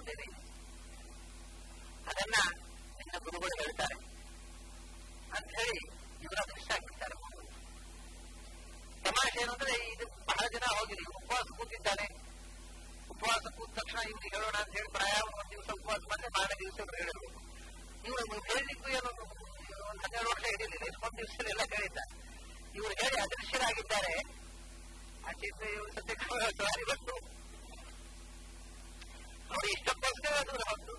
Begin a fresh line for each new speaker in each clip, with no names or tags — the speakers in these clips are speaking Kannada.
ಇದ್ದೇನೆ ಅದನ್ನ ನಿನ್ನ ಗುರುಗಳು ಹೇಳ್ತಾರೆ ಅಂತ ಹೇಳಿ ಇವರ ದೃಶ್ಯ ಆಗ್ಬಿಡ್ತಾರೆ ತಮಾಷೆ ಏನು ಅಂದ್ರೆ ಇದು ಬಹಳ ಜನ ಹೋಗಿರಿ ಉಪವಾಸ ಕೂತಿದ್ದಾನೆ ಉಪವಾಸ ಕೂತ ತಕ್ಷಣ ಇವ್ರಿಗೆ ಹೇಳೋಣ ಅಂತ ಹೇಳಿ ಪ್ರಾಯ ಒಂದು ದಿವಸ ಉಪವಾಸ ಬಂದ್ರೆ ಮಾರನೇ ದಿವಸ ಇವ್ರು ಹೇಳಿದ್ರು ಇವರು ಹೇಳಲಿಕ್ಕೂ ಏನು ಒಂದು ಹನ್ನೆರಡು ವರ್ಷ ಹಿಡಿಲಿಲ್ಲ ಒಂದು ದಿವಸದಲ್ಲೆಲ್ಲ ಹೇಳಿದ್ದಾರೆ ಇವರು ಹೇಳಿ ಅದೃಶ್ಯರಾಗಿದ್ದಾರೆ ಅಷ್ಟಿಂದ ಇವರು ಸತ್ಯ ಸಾರಿ ಬಂತು ಅವರು ಇಷ್ಟಕ್ಕೋಸ್ಕರ ದೂರ ಬಂತು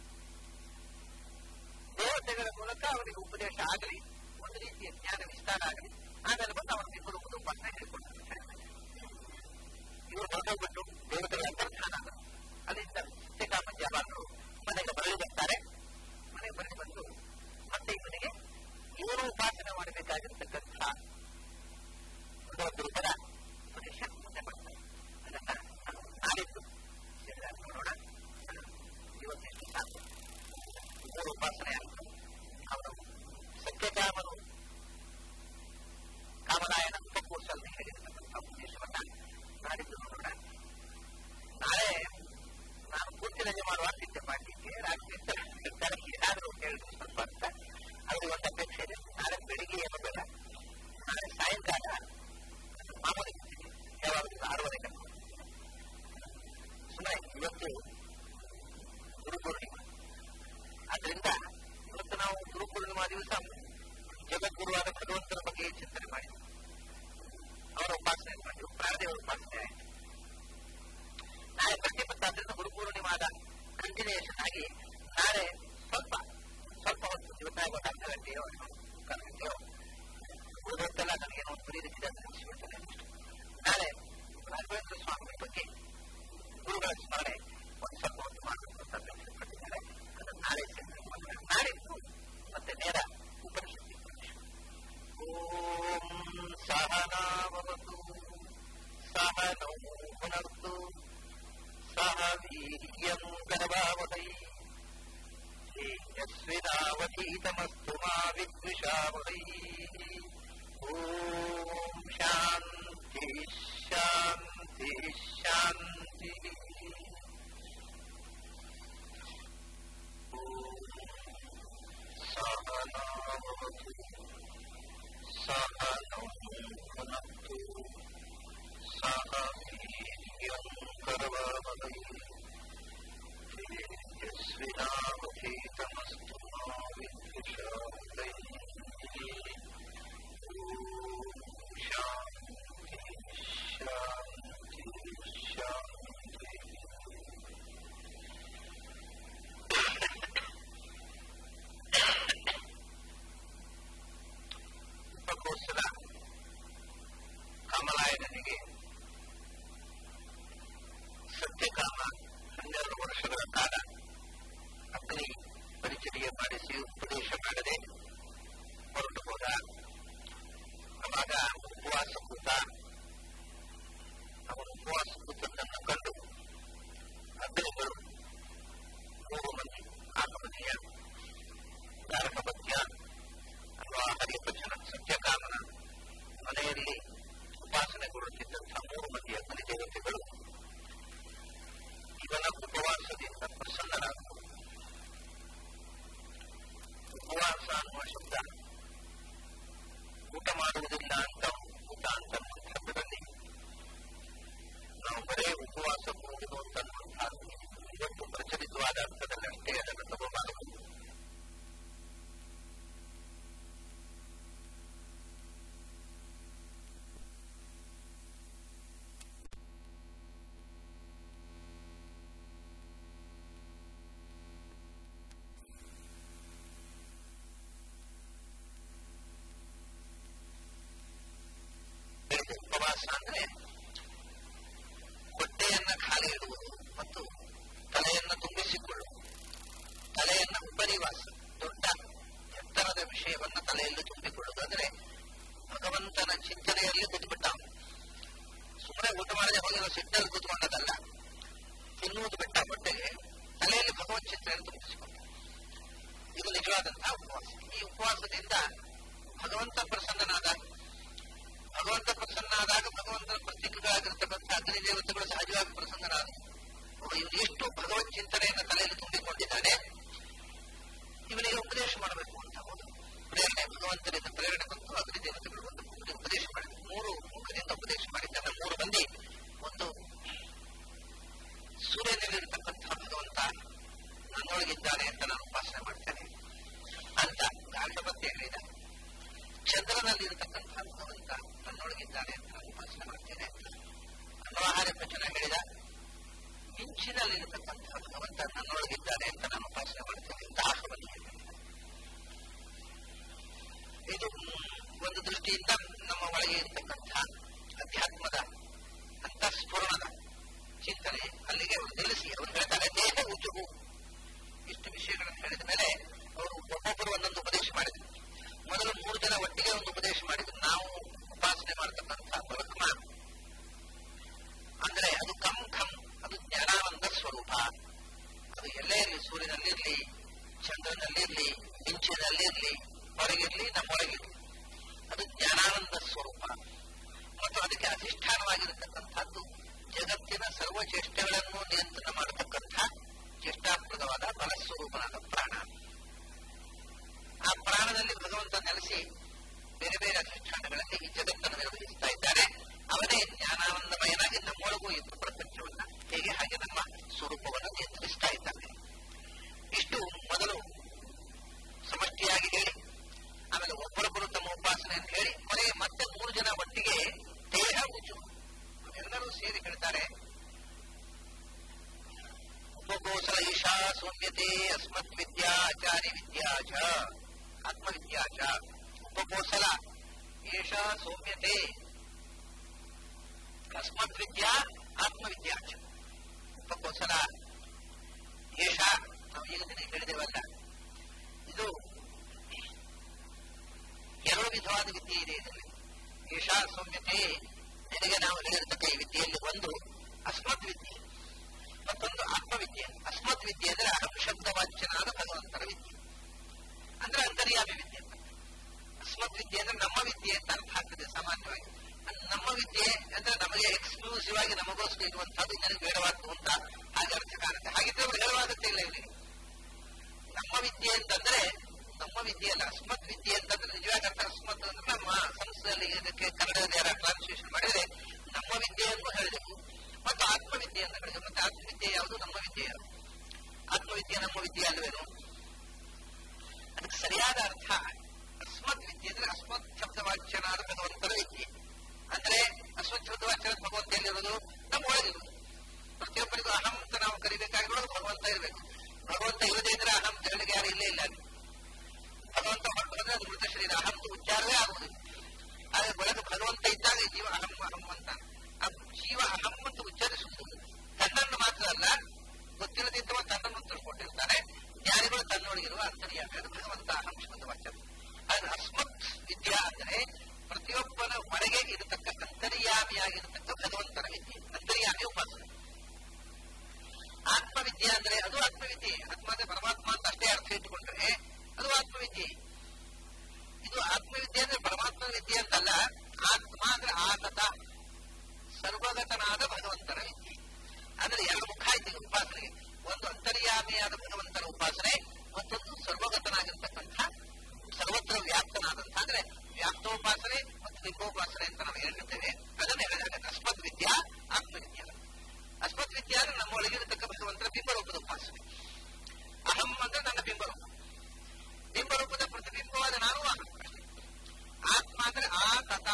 ದೇವತೆಗಳ ಮೂಲಕ ಅವರಿಗೆ ಉಪದೇಶ ಆಗಲಿ ಒಂದು ರೀತಿಯ ಜ್ಞಾನ ವಿಸ್ತಾರ ಆಗಲಿ ಆಮೇಲೆ ಬಂದು ಅವರಿಗೆ ಗುರು ಗುರು ಉಪಾಸನೆ ಹೇಳ್ಕೊಡ್ತಾರೆ ಇವರು ಹೊರಟೋಗ್ಬಿಟ್ಟು ದೇವತೆಗಳ ಅಂತರ್ಧಾನ ಆದರು ಅಲ್ಲಿಂದ ಸತ್ಯಕಾಮ ಜಾಬಾಲರು ಮನೆಗೆ ಬರಲಿ ಬರ್ತಾರೆ ಮನೆಗೆ ಬರಲಿ ಬಂದು ಮತ್ತೆ ಇವನಿಗೆ ಇವರು ಉಪಾಸನೆ ಮಾಡಬೇಕಾಗಿರ್ತಕ್ಕಂಥ ಒಂದು ರೂಪದ ಉಪದೇಶ ಮುಂದೆ ಮಾಡ್ತಾರೆ ಅದನ್ನ ನಾಡಿದ್ದು ಸೇರಿದಾಗ ನೋಡೋಣ ಇವತ್ತಿಷ್ಟು ಸಾಕು ಮೂರು ಉಪಾಸನೆ ಆಯಿತು ಅವನು ಸತ್ಯಕಾಮನು ಕಾಮರಾಯನ ಉಪಕೋಶಲ್ಲಿ ಹೇಳಿರ್ತಕ್ಕಂಥ ಉದ್ದೇಶವನ್ನ ನಾಡಿದ್ದು ನೋಡೋಣ ನಾಳೆ ನಾನು ಪೂರ್ತಿ ರಜೆ ಮಾಡುವ ಸಿದ್ಧೆ ಮಾಡಲಿಕ್ಕೆ ರಾಜ್ಯ ಏನಾದರೂ ಹೇಳಿದ್ರೆ ಸ್ವಲ್ಪ ಅಂತ ಅವ್ರಿಗೆ ಒಂದು ಅಪೇಕ್ಷೆ ಇದೆ ನಾಳೆ ಬೆಳಿಗ್ಗೆ ಏನು ಬೇಡ ನಾಳೆ ಸಾಯಂಕಾಲ ಮಾಮೂಲಿ ಯಾವಾಗಲೂ ಆರೂವರೆ ಗಂಟೆ ಸುಮ್ಮನೆ ಇವತ್ತು ಗುರು ಪೂರ್ಣಿಮಾ ಆದ್ರಿಂದ ಇವತ್ತು ನಾವು ಗುರು ಪೂರ್ಣಿಮಾ ದಿವಸ ಜಗದ್ಗುರುವಾದ ಭಗವಂತನ ಬಗ್ಗೆ ಚಿಂತನೆ ಮಾಡಿದ್ವಿ ಅವರ ಉಪಾಸನೆ ಮಾಡಿದ್ವಿ ಪ್ರಾಣದೇವರ ಉಪಾಸನೆ ಆಯಿತು ನಾಳೆ ಪ್ರತಿ ಬತ್ತಾದ್ರಿಂದ ಗುರು ಪೂರ್ಣಿಮಾದ ಕಂಟಿನ್ಯೂಷನ್ ಆಗಿ ನಾಳೆ ಸ್ವಲ್ಪ ಸ್ವಲ್ಪ ಹೊತ್ತು ಇವತ್ತಾಗ ಒಂದು ಅರ್ಧ ಗಂಟೆಯೋ ಕಾಲು ಗಂಟೆಯೋ ಉಳಿದೊತ್ತೆಲ್ಲ ನನಗೆ ಒಂದು ಬರೀಲಿಕ್ಕಿದೆ ಅಂತ ಅನಿಸ್ಬಿಡ್ತದೆ ನಾಳೆ ರಾಘವೇಂದ್ರ ಸ್ವಾಮಿ ಬಗ್ಗೆ ಗುರುಗಳ ಸ್ಮರಣೆ ಒಂದು ಸ್ವಲ್ಪ ಹೊತ್ತು ಮಾಡಬೇಕು ಅಂತ ಅಪೇಕ್ಷೆಪಟ್ಟಿದ್ದಾರೆ ಅದನ್ನು ನಾಳೆ ನಾಳಿದ್ದು ಮತ್ತೆ ನೇರ ಉಪನಿಷತ್ತಿ ಓಂ ಸಹನಾವತು ಸಹನೌ ಪುನರ್ತು ಸಹ ವೀರ್ಯಂ ಗರ್ಭಾವಹೈ ತೇಜಸ್ವಿನಾವಧೀತಮಸ್ತು ಮಾ ವಿದ್ವಿಷಾವಹೈ ಓಂ ಶಾಂತಿ ಶಾಂತಿ ಶಾಂತಿ ಸಹನಾವತು ಸಹನೌ ಪುನರ್ತು ಸಹ ವೀರ್ಯಂ ಗರ್ಭಾವಹೈ तेजस्विनावधीतमस्तु मा विद्विषावहै शान्ति शान्ति शान्ति ಉಪಕೋಸಲ ಕಮಲಾಯನಿಗೆ ಸತ್ಯಕಾಮ ಹನ್ನೆರಡು ವರ್ಷಗಳ ಕಾಲ ಅಗ್ನಿ ಪರಿಚರ್ಯ ಮಾಡಿಸಿ ಉಪದೇಶ ಮಾಡದೆ ಹೊರಟು ಹೋದ ಅವಾಗ ಉಪವಾಸ ಕೂತ ಅವನು ಉಪವಾಸ ಕೂತದ್ದನ್ನು ಕಂಡು ಅಗ್ನಿಗಳು ಮೂರು ಮಂದಿ ಆಗಮನೀಯ ಗಾರಕಪತ್ಯ ಅಥವಾ ಹರಿಭಜನ ಸತ್ಯಕಾಮನ ಮನೆಯಲ್ಲಿ ಉಪಾಸನೆಗೊಳ್ಳುತ್ತಿದ್ದಂತಹ ಮೂರು ಮಂದಿ ಅಗ್ನಿ ದೇವತೆಗಳು ಇವನ ಉಪವಾಸದಿಂದ ಪ್ರಸನ್ನರಾದರು ಉಪವಾಸ ಅನ್ನುವ ಶಬ್ದ ಊಟ ಮಾಡುವುದಿಲ್ಲ ಅಂತ ಊಟ ಅಂತ ಶಬ್ದದಲ್ಲಿ ನಾವು ಬರೇ ಉಪವಾಸ ಕೂಡುವುದು ಅಂತ ಇವತ್ತು ಪ್ರಚಲಿತವಾದ ಅರ್ಥದಲ್ಲಿ ಅಷ್ಟೇ ಅದನ್ನು ತಗೋಬಾರದು ಉಪವಾಸ ಅಂದ್ರೆ ಹೊಟ್ಟೆಯನ್ನ ಖಾಲಿ ಇಡುವುದು ಮತ್ತು ತಲೆಯನ್ನು ತುಂಬಿಸಿಕೊಳ್ಳುವುದು ತಲೆಯನ್ನ ಉಪರಿವಾಸ ದೊಡ್ಡ ಎತ್ತರದ ವಿಷಯವನ್ನ ತಲೆಯಲ್ಲಿ ತುಂಬಿಕೊಳ್ಳುವುದು ಅಂದ್ರೆ ಭಗವಂತನ ಚಿಂತನೆಯಲ್ಲಿ ಕೂತ್ಬಿಟ್ಟ ಸುಮ್ಮನೆ ಊಟ ಮಾಡದೆ ಹೋಗಿರೋ ಸಿಟ್ಟಲ್ಲಿ ಕೂತ್ಕೊಂಡದಲ್ಲ ತಿನ್ನುವುದು ಬಿಟ್ಟ ಹೊಟ್ಟೆಗೆ ತಲೆಯಲ್ಲಿ ಭಗವತ್ ಚಿಂತನೆಯನ್ನು ತುಂಬಿಸಿಕೊಂಡ ಇದು ನಿಜವಾದಂತಹ ಉಪವಾಸ ಈ ಉಪವಾಸದಿಂದ ಭಗವಂತ ಪ್ರಸನ್ನನಾದ ಭಗವಂತ ಪ್ರಸನ್ನಾದಾಗ ಭಗವಂತನ ಪ್ರತೀಕಗಳಾಗಿರ್ತಕ್ಕಂಥ ಅಗ್ನಿ ದೇವತೆಗಳು ಸಹಜವಾಗಿ ಪ್ರಸನ್ನರಾದ ಇವನು ಎಷ್ಟು ಭಗವತ್ ಚಿಂತನೆಯನ್ನು ತಲೆಯಲ್ಲಿ ತುಂಬಿಕೊಂಡಿದ್ದಾನೆ ಇವನಿಗೆ ಉಪದೇಶ ಮಾಡಬೇಕು ಅಂತ ಒಂದು ಪ್ರೇರಣೆ ಭಗವಂತನಿಂದ ಪ್ರೇರಣೆ ಬಂತು ಅಗ್ನಿ ದೇವತೆಗಳು ಒಂದು ಉಪದೇಶ ಮಾಡಿದ್ರು ಮೂರು ಮುಖದಿಂದ ಉಪದೇಶ ಮಾಡಿದ್ದಾನೆ ಮೂರು ಮಂದಿ ಒಂದು ಸೂರ್ಯನಲ್ಲಿರತಕ್ಕಂತಹ ಭಗವಂತ ನನ್ನೊಳಗಿದ್ದಾನೆ ಅಂತ ನಾನು ಉಪಾಸನೆ ಮಾಡ್ತೇನೆ ಅಂತ ಗಾಂಡಪತ್ಯ ಹೇಳಿದ ಚಂದ್ರನಲ್ಲಿರತಕ್ಕಂತಹ ಭಗವಂತ ನನ್ನೊಳಗಿದ್ದಾನೆ ಅಂತ ನಾನು ಉಪಾಸನೆ ಮಾಡ್ತೇನೆ ಅಂತ ಅನ್ವಾಹಾರ ವಚನ ಹೇಳಿದ ಮಿಂಚಿನಲ್ಲಿರತಕ್ಕಂತಹ ಭಗವಂತ ನನ್ನೊಳಗಿದ್ದಾನೆ ಅಂತ ನಾನು ಉಪಾಸನೆ ಮಾಡ್ತೇನೆ ದಾಹವನ್ನು ಹೇಳಿದ ಇದು ಒಂದು ದೃಷ್ಟಿಯಿಂದ ನಮ್ಮ ಒಳಗೆ ಇರತಕ್ಕಂತಹ ಅಧ್ಯಾತ್ಮದ ಅಂತಃಸ್ಫುರಣದ ಚಿಂತನೆ ಅಲ್ಲಿಗೆ ಅವರು ನಿಲ್ಲಿಸಿ ಅವರು ಹೇಳ್ತಾರೆ ದೇಹ ಉಜುಗು ಇಷ್ಟು ವಿಷಯಗಳನ್ನು ಹೇಳಿದ ಮೇಲೆ ಅವರು ಒಬ್ಬೊಬ್ಬರು ಒಂದೊಂದು ಉಪದೇಶ ಮಾಡಿದ್ರು ಮೊದಲು ಮೂರು ಜನ ಒಟ್ಟಿಗೆ ಒಂದು ಉಪದೇಶ ಮಾಡಿದ್ರು ನಾವು ಉಪಾಸನೆ ಮಾಡತಕ್ಕಂತಹ ಬ್ರಹ್ಮ ಅಂದ್ರೆ ಅದು ಕಂ ಖಂ ಅದು ಜ್ಞಾನಾನಂದ ಸ್ವರೂಪ ಅದು ಎಲ್ಲೇ ಇರಲಿ ಸೂರ್ಯನಲ್ಲಿರ್ಲಿ ಚಂದ್ರನಲ್ಲಿರ್ಲಿ ಮಿಂಚಿನಲ್ಲಿರ್ಲಿ ಹೊರಗಿರ್ಲಿ ನಮ್ಮೊಳಗಿರ್ಲಿ ಅದು ಜ್ಞಾನಾನಂದ ಸ್ವರೂಪ ಮತ್ತು ಅದಕ್ಕೆ ಅಧಿಷ್ಠಾನವಾಗಿರತಕ್ಕಂಥದ್ದು ಜಗತ್ತಿನ ಸರ್ವ ಚೇಷ್ಟೆಗಳನ್ನು ನಿಯಂತ್ರಣ ಮಾಡತಕ್ಕಂಥ ಚೇಷ್ಟಾಪ್ರದವಾದ ಬಲಸ್ವರೂಪನಾದ ಪ್ರಾಣ ಆ ಪ್ರಾಣದಲ್ಲಿ ಭಗವಂತ ನೆಲೆಸಿ ಬೇರೆ ಬೇರೆ ಅಧಿಷ್ಠಾನಗಳಲ್ಲಿ ಈ ಜಗತ್ತನ್ನು ನಿರ್ವಹಿಸ್ತಾ ಇದ್ದಾರೆ ಅವನೇ ಜ್ಞಾನಾನಂದಮಯನಾಗಿ ನಮ್ಮೊಳಗೂ ಇದ್ದು ಪ್ರಪಂಚವನ್ನ ಹೇಗೆ ಹಾಗೆ ನಮ್ಮ ಸ್ವರೂಪವನ್ನು ನಿಯಂತ್ರಿಸ್ತಾ ಇದ್ದಾನೆ ಇಷ್ಟು ಮೊದಲು ಸಮಷ್ಟಿಯಾಗಿ ಹೇಳಿ ಆಮೇಲೆ ಒಬ್ಬರೊಬ್ಬರು ತಮ್ಮ ಉಪಾಸನೆಯನ್ನು ಹೇಳಿ ಕೊನೆಗೆ ಮತ್ತೆ ಮೂರು ಜನ ಒಟ್ಟಿಗೆ ದೇಹ ಉಜು ಎಲ್ಲರೂ ಸೇರಿ ಹೇಳ್ತಾರೆ ಉಪಗೋಸಲ ಈಶಾ ಸೌಮ್ಯತೆ ಅಸ್ಮತ್ ವಿದ್ಯಾ ಆಚಾರ್ಯ ವಿದ್ಯಾ ಚ ಆತ್ಮವಿದ್ಯಾ ಚ ಉಪಗೋಸಲ ಏಷಾ ಸೌಮ್ಯತೆ ಅಸ್ಮತ್ ವಿದ್ಯಾ ಆತ್ಮವಿದ್ಯಾ ಚ ಉಪಗೋಸಲ ಏಷ ನಾವು ಈಗ ದಿನ ಹೇಳಿದೆವಲ್ಲ ಇದು ಎರಡು ವಿಧವಾದ ವಿದ್ಯೆ ಇದೆ ಇದರಲ್ಲಿ ಏಷಾ ಸೌಮ್ಯತೆ ನಿನಗೆ ನಾವು ಹೇಳಿರ್ತಕ್ಕ ಈ ವಿದ್ಯೆಯಲ್ಲಿ ಒಂದು ಅಸ್ಮತ್ ವಿದ್ಯೆ ಮತ್ತೊಂದು ಆತ್ಮವಿದ್ಯೆ ಅಸ್ಮತ್ ವಿದ್ಯೆ ಅಂದ್ರೆ ಅಹಂ ಶಬ್ದ ವಾಚ್ಯನಾದ ಭಗವಂತನ ವಿದ್ಯೆ ಅಂದ್ರೆ ಅಂತರ್ಯಾಮಿ ವಿದ್ಯೆ ಅಂತ ಅಸ್ಮತ್ ವಿದ್ಯೆ ಅಂದ್ರೆ ನಮ್ಮ ವಿದ್ಯೆ ಅಂತ ಅರ್ಥ ಆಗ್ತದೆ ಸಾಮಾನ್ಯವಾಗಿ ನಮ್ಮ ವಿದ್ಯೆ ಅಂದ್ರೆ ನಮಗೆ ಎಕ್ಸ್ಕ್ಲೂಸಿವ್ ಆಗಿ ನಮಗೋಸ್ಕರ ಇರುವಂತಹದ್ದು ನನಗೆ ಬೇಡವಾದ್ದು ಅಂತ ಹಾಗೆ ಅರ್ಥ ಕಾಣುತ್ತೆ ಹಾಗಿದ್ರೆ ಅವ್ರು ಹೇಳುವಾಗತ್ತೆ ಇಲ್ಲ ಇವರಿಗೆ ನಮ್ಮ ವಿದ್ಯೆ ಅಂತಂದ್ರೆ ನಮ್ಮ ವಿದ್ಯೆ ಅಲ್ಲ ಅಸ್ಮತ್ ವಿದ್ಯೆ ಅಂತಂದ್ರೆ ನಿಜವಾಗಿ ಅರ್ಥ ಅಸ್ಮತ್ ಅಂದ್ರೆ ನಮ್ಮ ಸಂಸ್ಥೆಯಲ್ಲಿ ಇದಕ್ಕೆ ಕನ್ನಡದಲ್ಲಿ ಯಾರ ಟ್ರಾನ್ಸ್ಲೇಷನ್ ಮಾಡಿದ್ರೆ ನಮ್ಮ ವಿದ್ಯೆಯನ್ನು ಹೇಳಿದೆವು ಮತ್ತು ಆತ್ಮವಿದ್ಯೆ ಅಂತ ಹೇಳಿದೆವು ಮತ್ತೆ ಆತ್ಮವಿದ್ಯೆ ಯಾವುದು ನಮ್ಮ ವಿದ್ಯೆ ಯಾವುದು ಆತ್ಮವಿದ್ಯೆ ನಮ್ಮ ವಿದ್ಯೆ ಅಲ್ವೇನು ಅದಕ್ಕೆ ಸರಿಯಾದ ಅರ್ಥ ಅಸ್ಮತ್ ವಿದ್ಯೆ ಅಂದ್ರೆ ಅಸ್ಮತ್ ಶಬ್ದವಾಚ್ಯನಾದ ಭಗವಂತನ ವಿದ್ಯೆ ಅಂದ್ರೆ ಅಸ್ಮತ್ ಶಬ್ದವಾಚ್ಯನಾದ ಭಗವಂತ ಎಲ್ಲಿರೋದು ನಮ್ಮ ಒಳಗಿರುವುದು ಪ್ರತಿಯೊಬ್ಬರಿಗೂ ಅಹಂ ಅಂತ ನಾವು ಕರಿಬೇಕಾಗಿರೋದು ಭಗವಂತ ಇರಬೇಕು ಭಗವಂತ ಇಲ್ಲದೇ ಇದ್ರೆ ಅಹಂ ಅಂತ ಹೇಳಿಗೆ ಯಾರು ಇಲ್ಲೇ ಇಲ್ಲ ಅಲ್ಲಿ ಭಗವಂತ ಹೊರಟು ಬಂದ್ರೆ ಅದು ಮೃತ ಶರೀರ ಅಹಂ ಉಚ್ಚಾರವೇ ಆಗುವುದಿಲ್ಲ ಆದ್ರೆ ಒಳಗೆ ಭಗವಂತ ಇದ್ದಾಗ ಜೀವ ಅಹಂ ಅಹಂ ಅಂತ ಆ ಜೀವ ಅಹಂ ಅಂತ ಉಚ್ಚರಿಸುವುದು ತನ್ನನ್ನು ಮಾತ್ರ ಅಲ್ಲ ಗೊತ್ತಿಲ್ಲದಿದ್ದವ ತನ್ನನ್ನು ತಿಳ್ಕೊಂಡಿರ್ತಾನೆ ಜ್ಞಾನಿಗಳು ತನ್ನೊಳಗಿರುವ ಅಂತರ್ಯಾಮಿ ಅದು ಭಗವಂತ ಅಹಂ ಶಬ್ದ ವಾಚ್ಯ ಅದು ಅಸ್ಮತ್ ವಿದ್ಯಾ ಅಂದ್ರೆ ಪ್ರತಿಯೊಬ್ಬನ ಹೊರಗೆ ಇರತಕ್ಕ ಅಂತರ್ಯಾಮಿಯಾಗಿರತಕ್ಕ ಭಗವಂತನ ವಿದ್ಯೆ ಅಂತರ್ಯಾಮಿ ಉಪಾಸನೆ ಆತ್ಮವಿದ್ಯೆ ಅಂದ್ರೆ ಅದು ಆತ್ಮವಿದ್ಯೆ ಆತ್ಮ ಅಂದ್ರೆ ಪರಮಾತ್ಮ ಅಂತ ಅಷ್ಟೇ ಅರ್ಥ ಇಟ್ಟುಕೊಂಡ್ರೆ ಅದು ಆತ್ಮವಿದ್ಯೆ ಇದು ಆತ್ಮವಿದ್ಯೆ ಅಂದ್ರೆ ಪರಮಾತ್ಮನ ವಿದ್ಯೆ ಅಂತಲ್ಲ ಆತ್ಮ ಅಂದ್ರೆ ಆತತ ಸರ್ವಗತನಾದ ಭಗವಂತನ ವಿದ್ಯೆ ಅಂದ್ರೆ ಎರಡು ಮುಖ ಆಯ್ತು ಉಪಾಸನೆಗೆ ಒಂದು ಅಂತರ್ಯಾಮಿಯಾದ ಭಗವಂತನ ಉಪಾಸನೆ ಮತ್ತೊಂದು ಸರ್ವಗತನಾಗಿರ್ತಕ್ಕಂಥ ಸರ್ವತ್ರ ವ್ಯಾಪ್ತನಾದಂಥ ಅಂದ್ರೆ ವ್ಯಾಪ್ತೋಪಾಸನೆ ಮತ್ತು ಲಿಂಗೋಪಾಸನೆ ಅಂತ ನಾವು ಹೇಳಿರ್ತೇವೆ ಅದನ್ನ ಹೇಳಿದಾಗ ಅಸ್ಮತ್ ವಿದ್ಯಾ ಆತ್ಮವಿದ್ಯಾ ಅಸ್ಮತ್ ವಿದ್ಯಾ ಅಂದ್ರೆ ನಮ್ಮ ಒಳಗಿರತಕ್ಕ ಭಗವಂತನ ಬಿಂಬರೂಪದ ಉಪಾಸನೆ ಅಹಂ ಅಂದ್ರೆ ನನ್ನ ಬಿಂಬರೂಪ ಬಿಂಬರೂಪದ ಪ್ರತಿಬಿಂಬವಾದ ನಾನು ಅಹಂ ಅಷ್ಟೇ ಆತ್ಮ ಅಂದ್ರೆ ಆ ತತ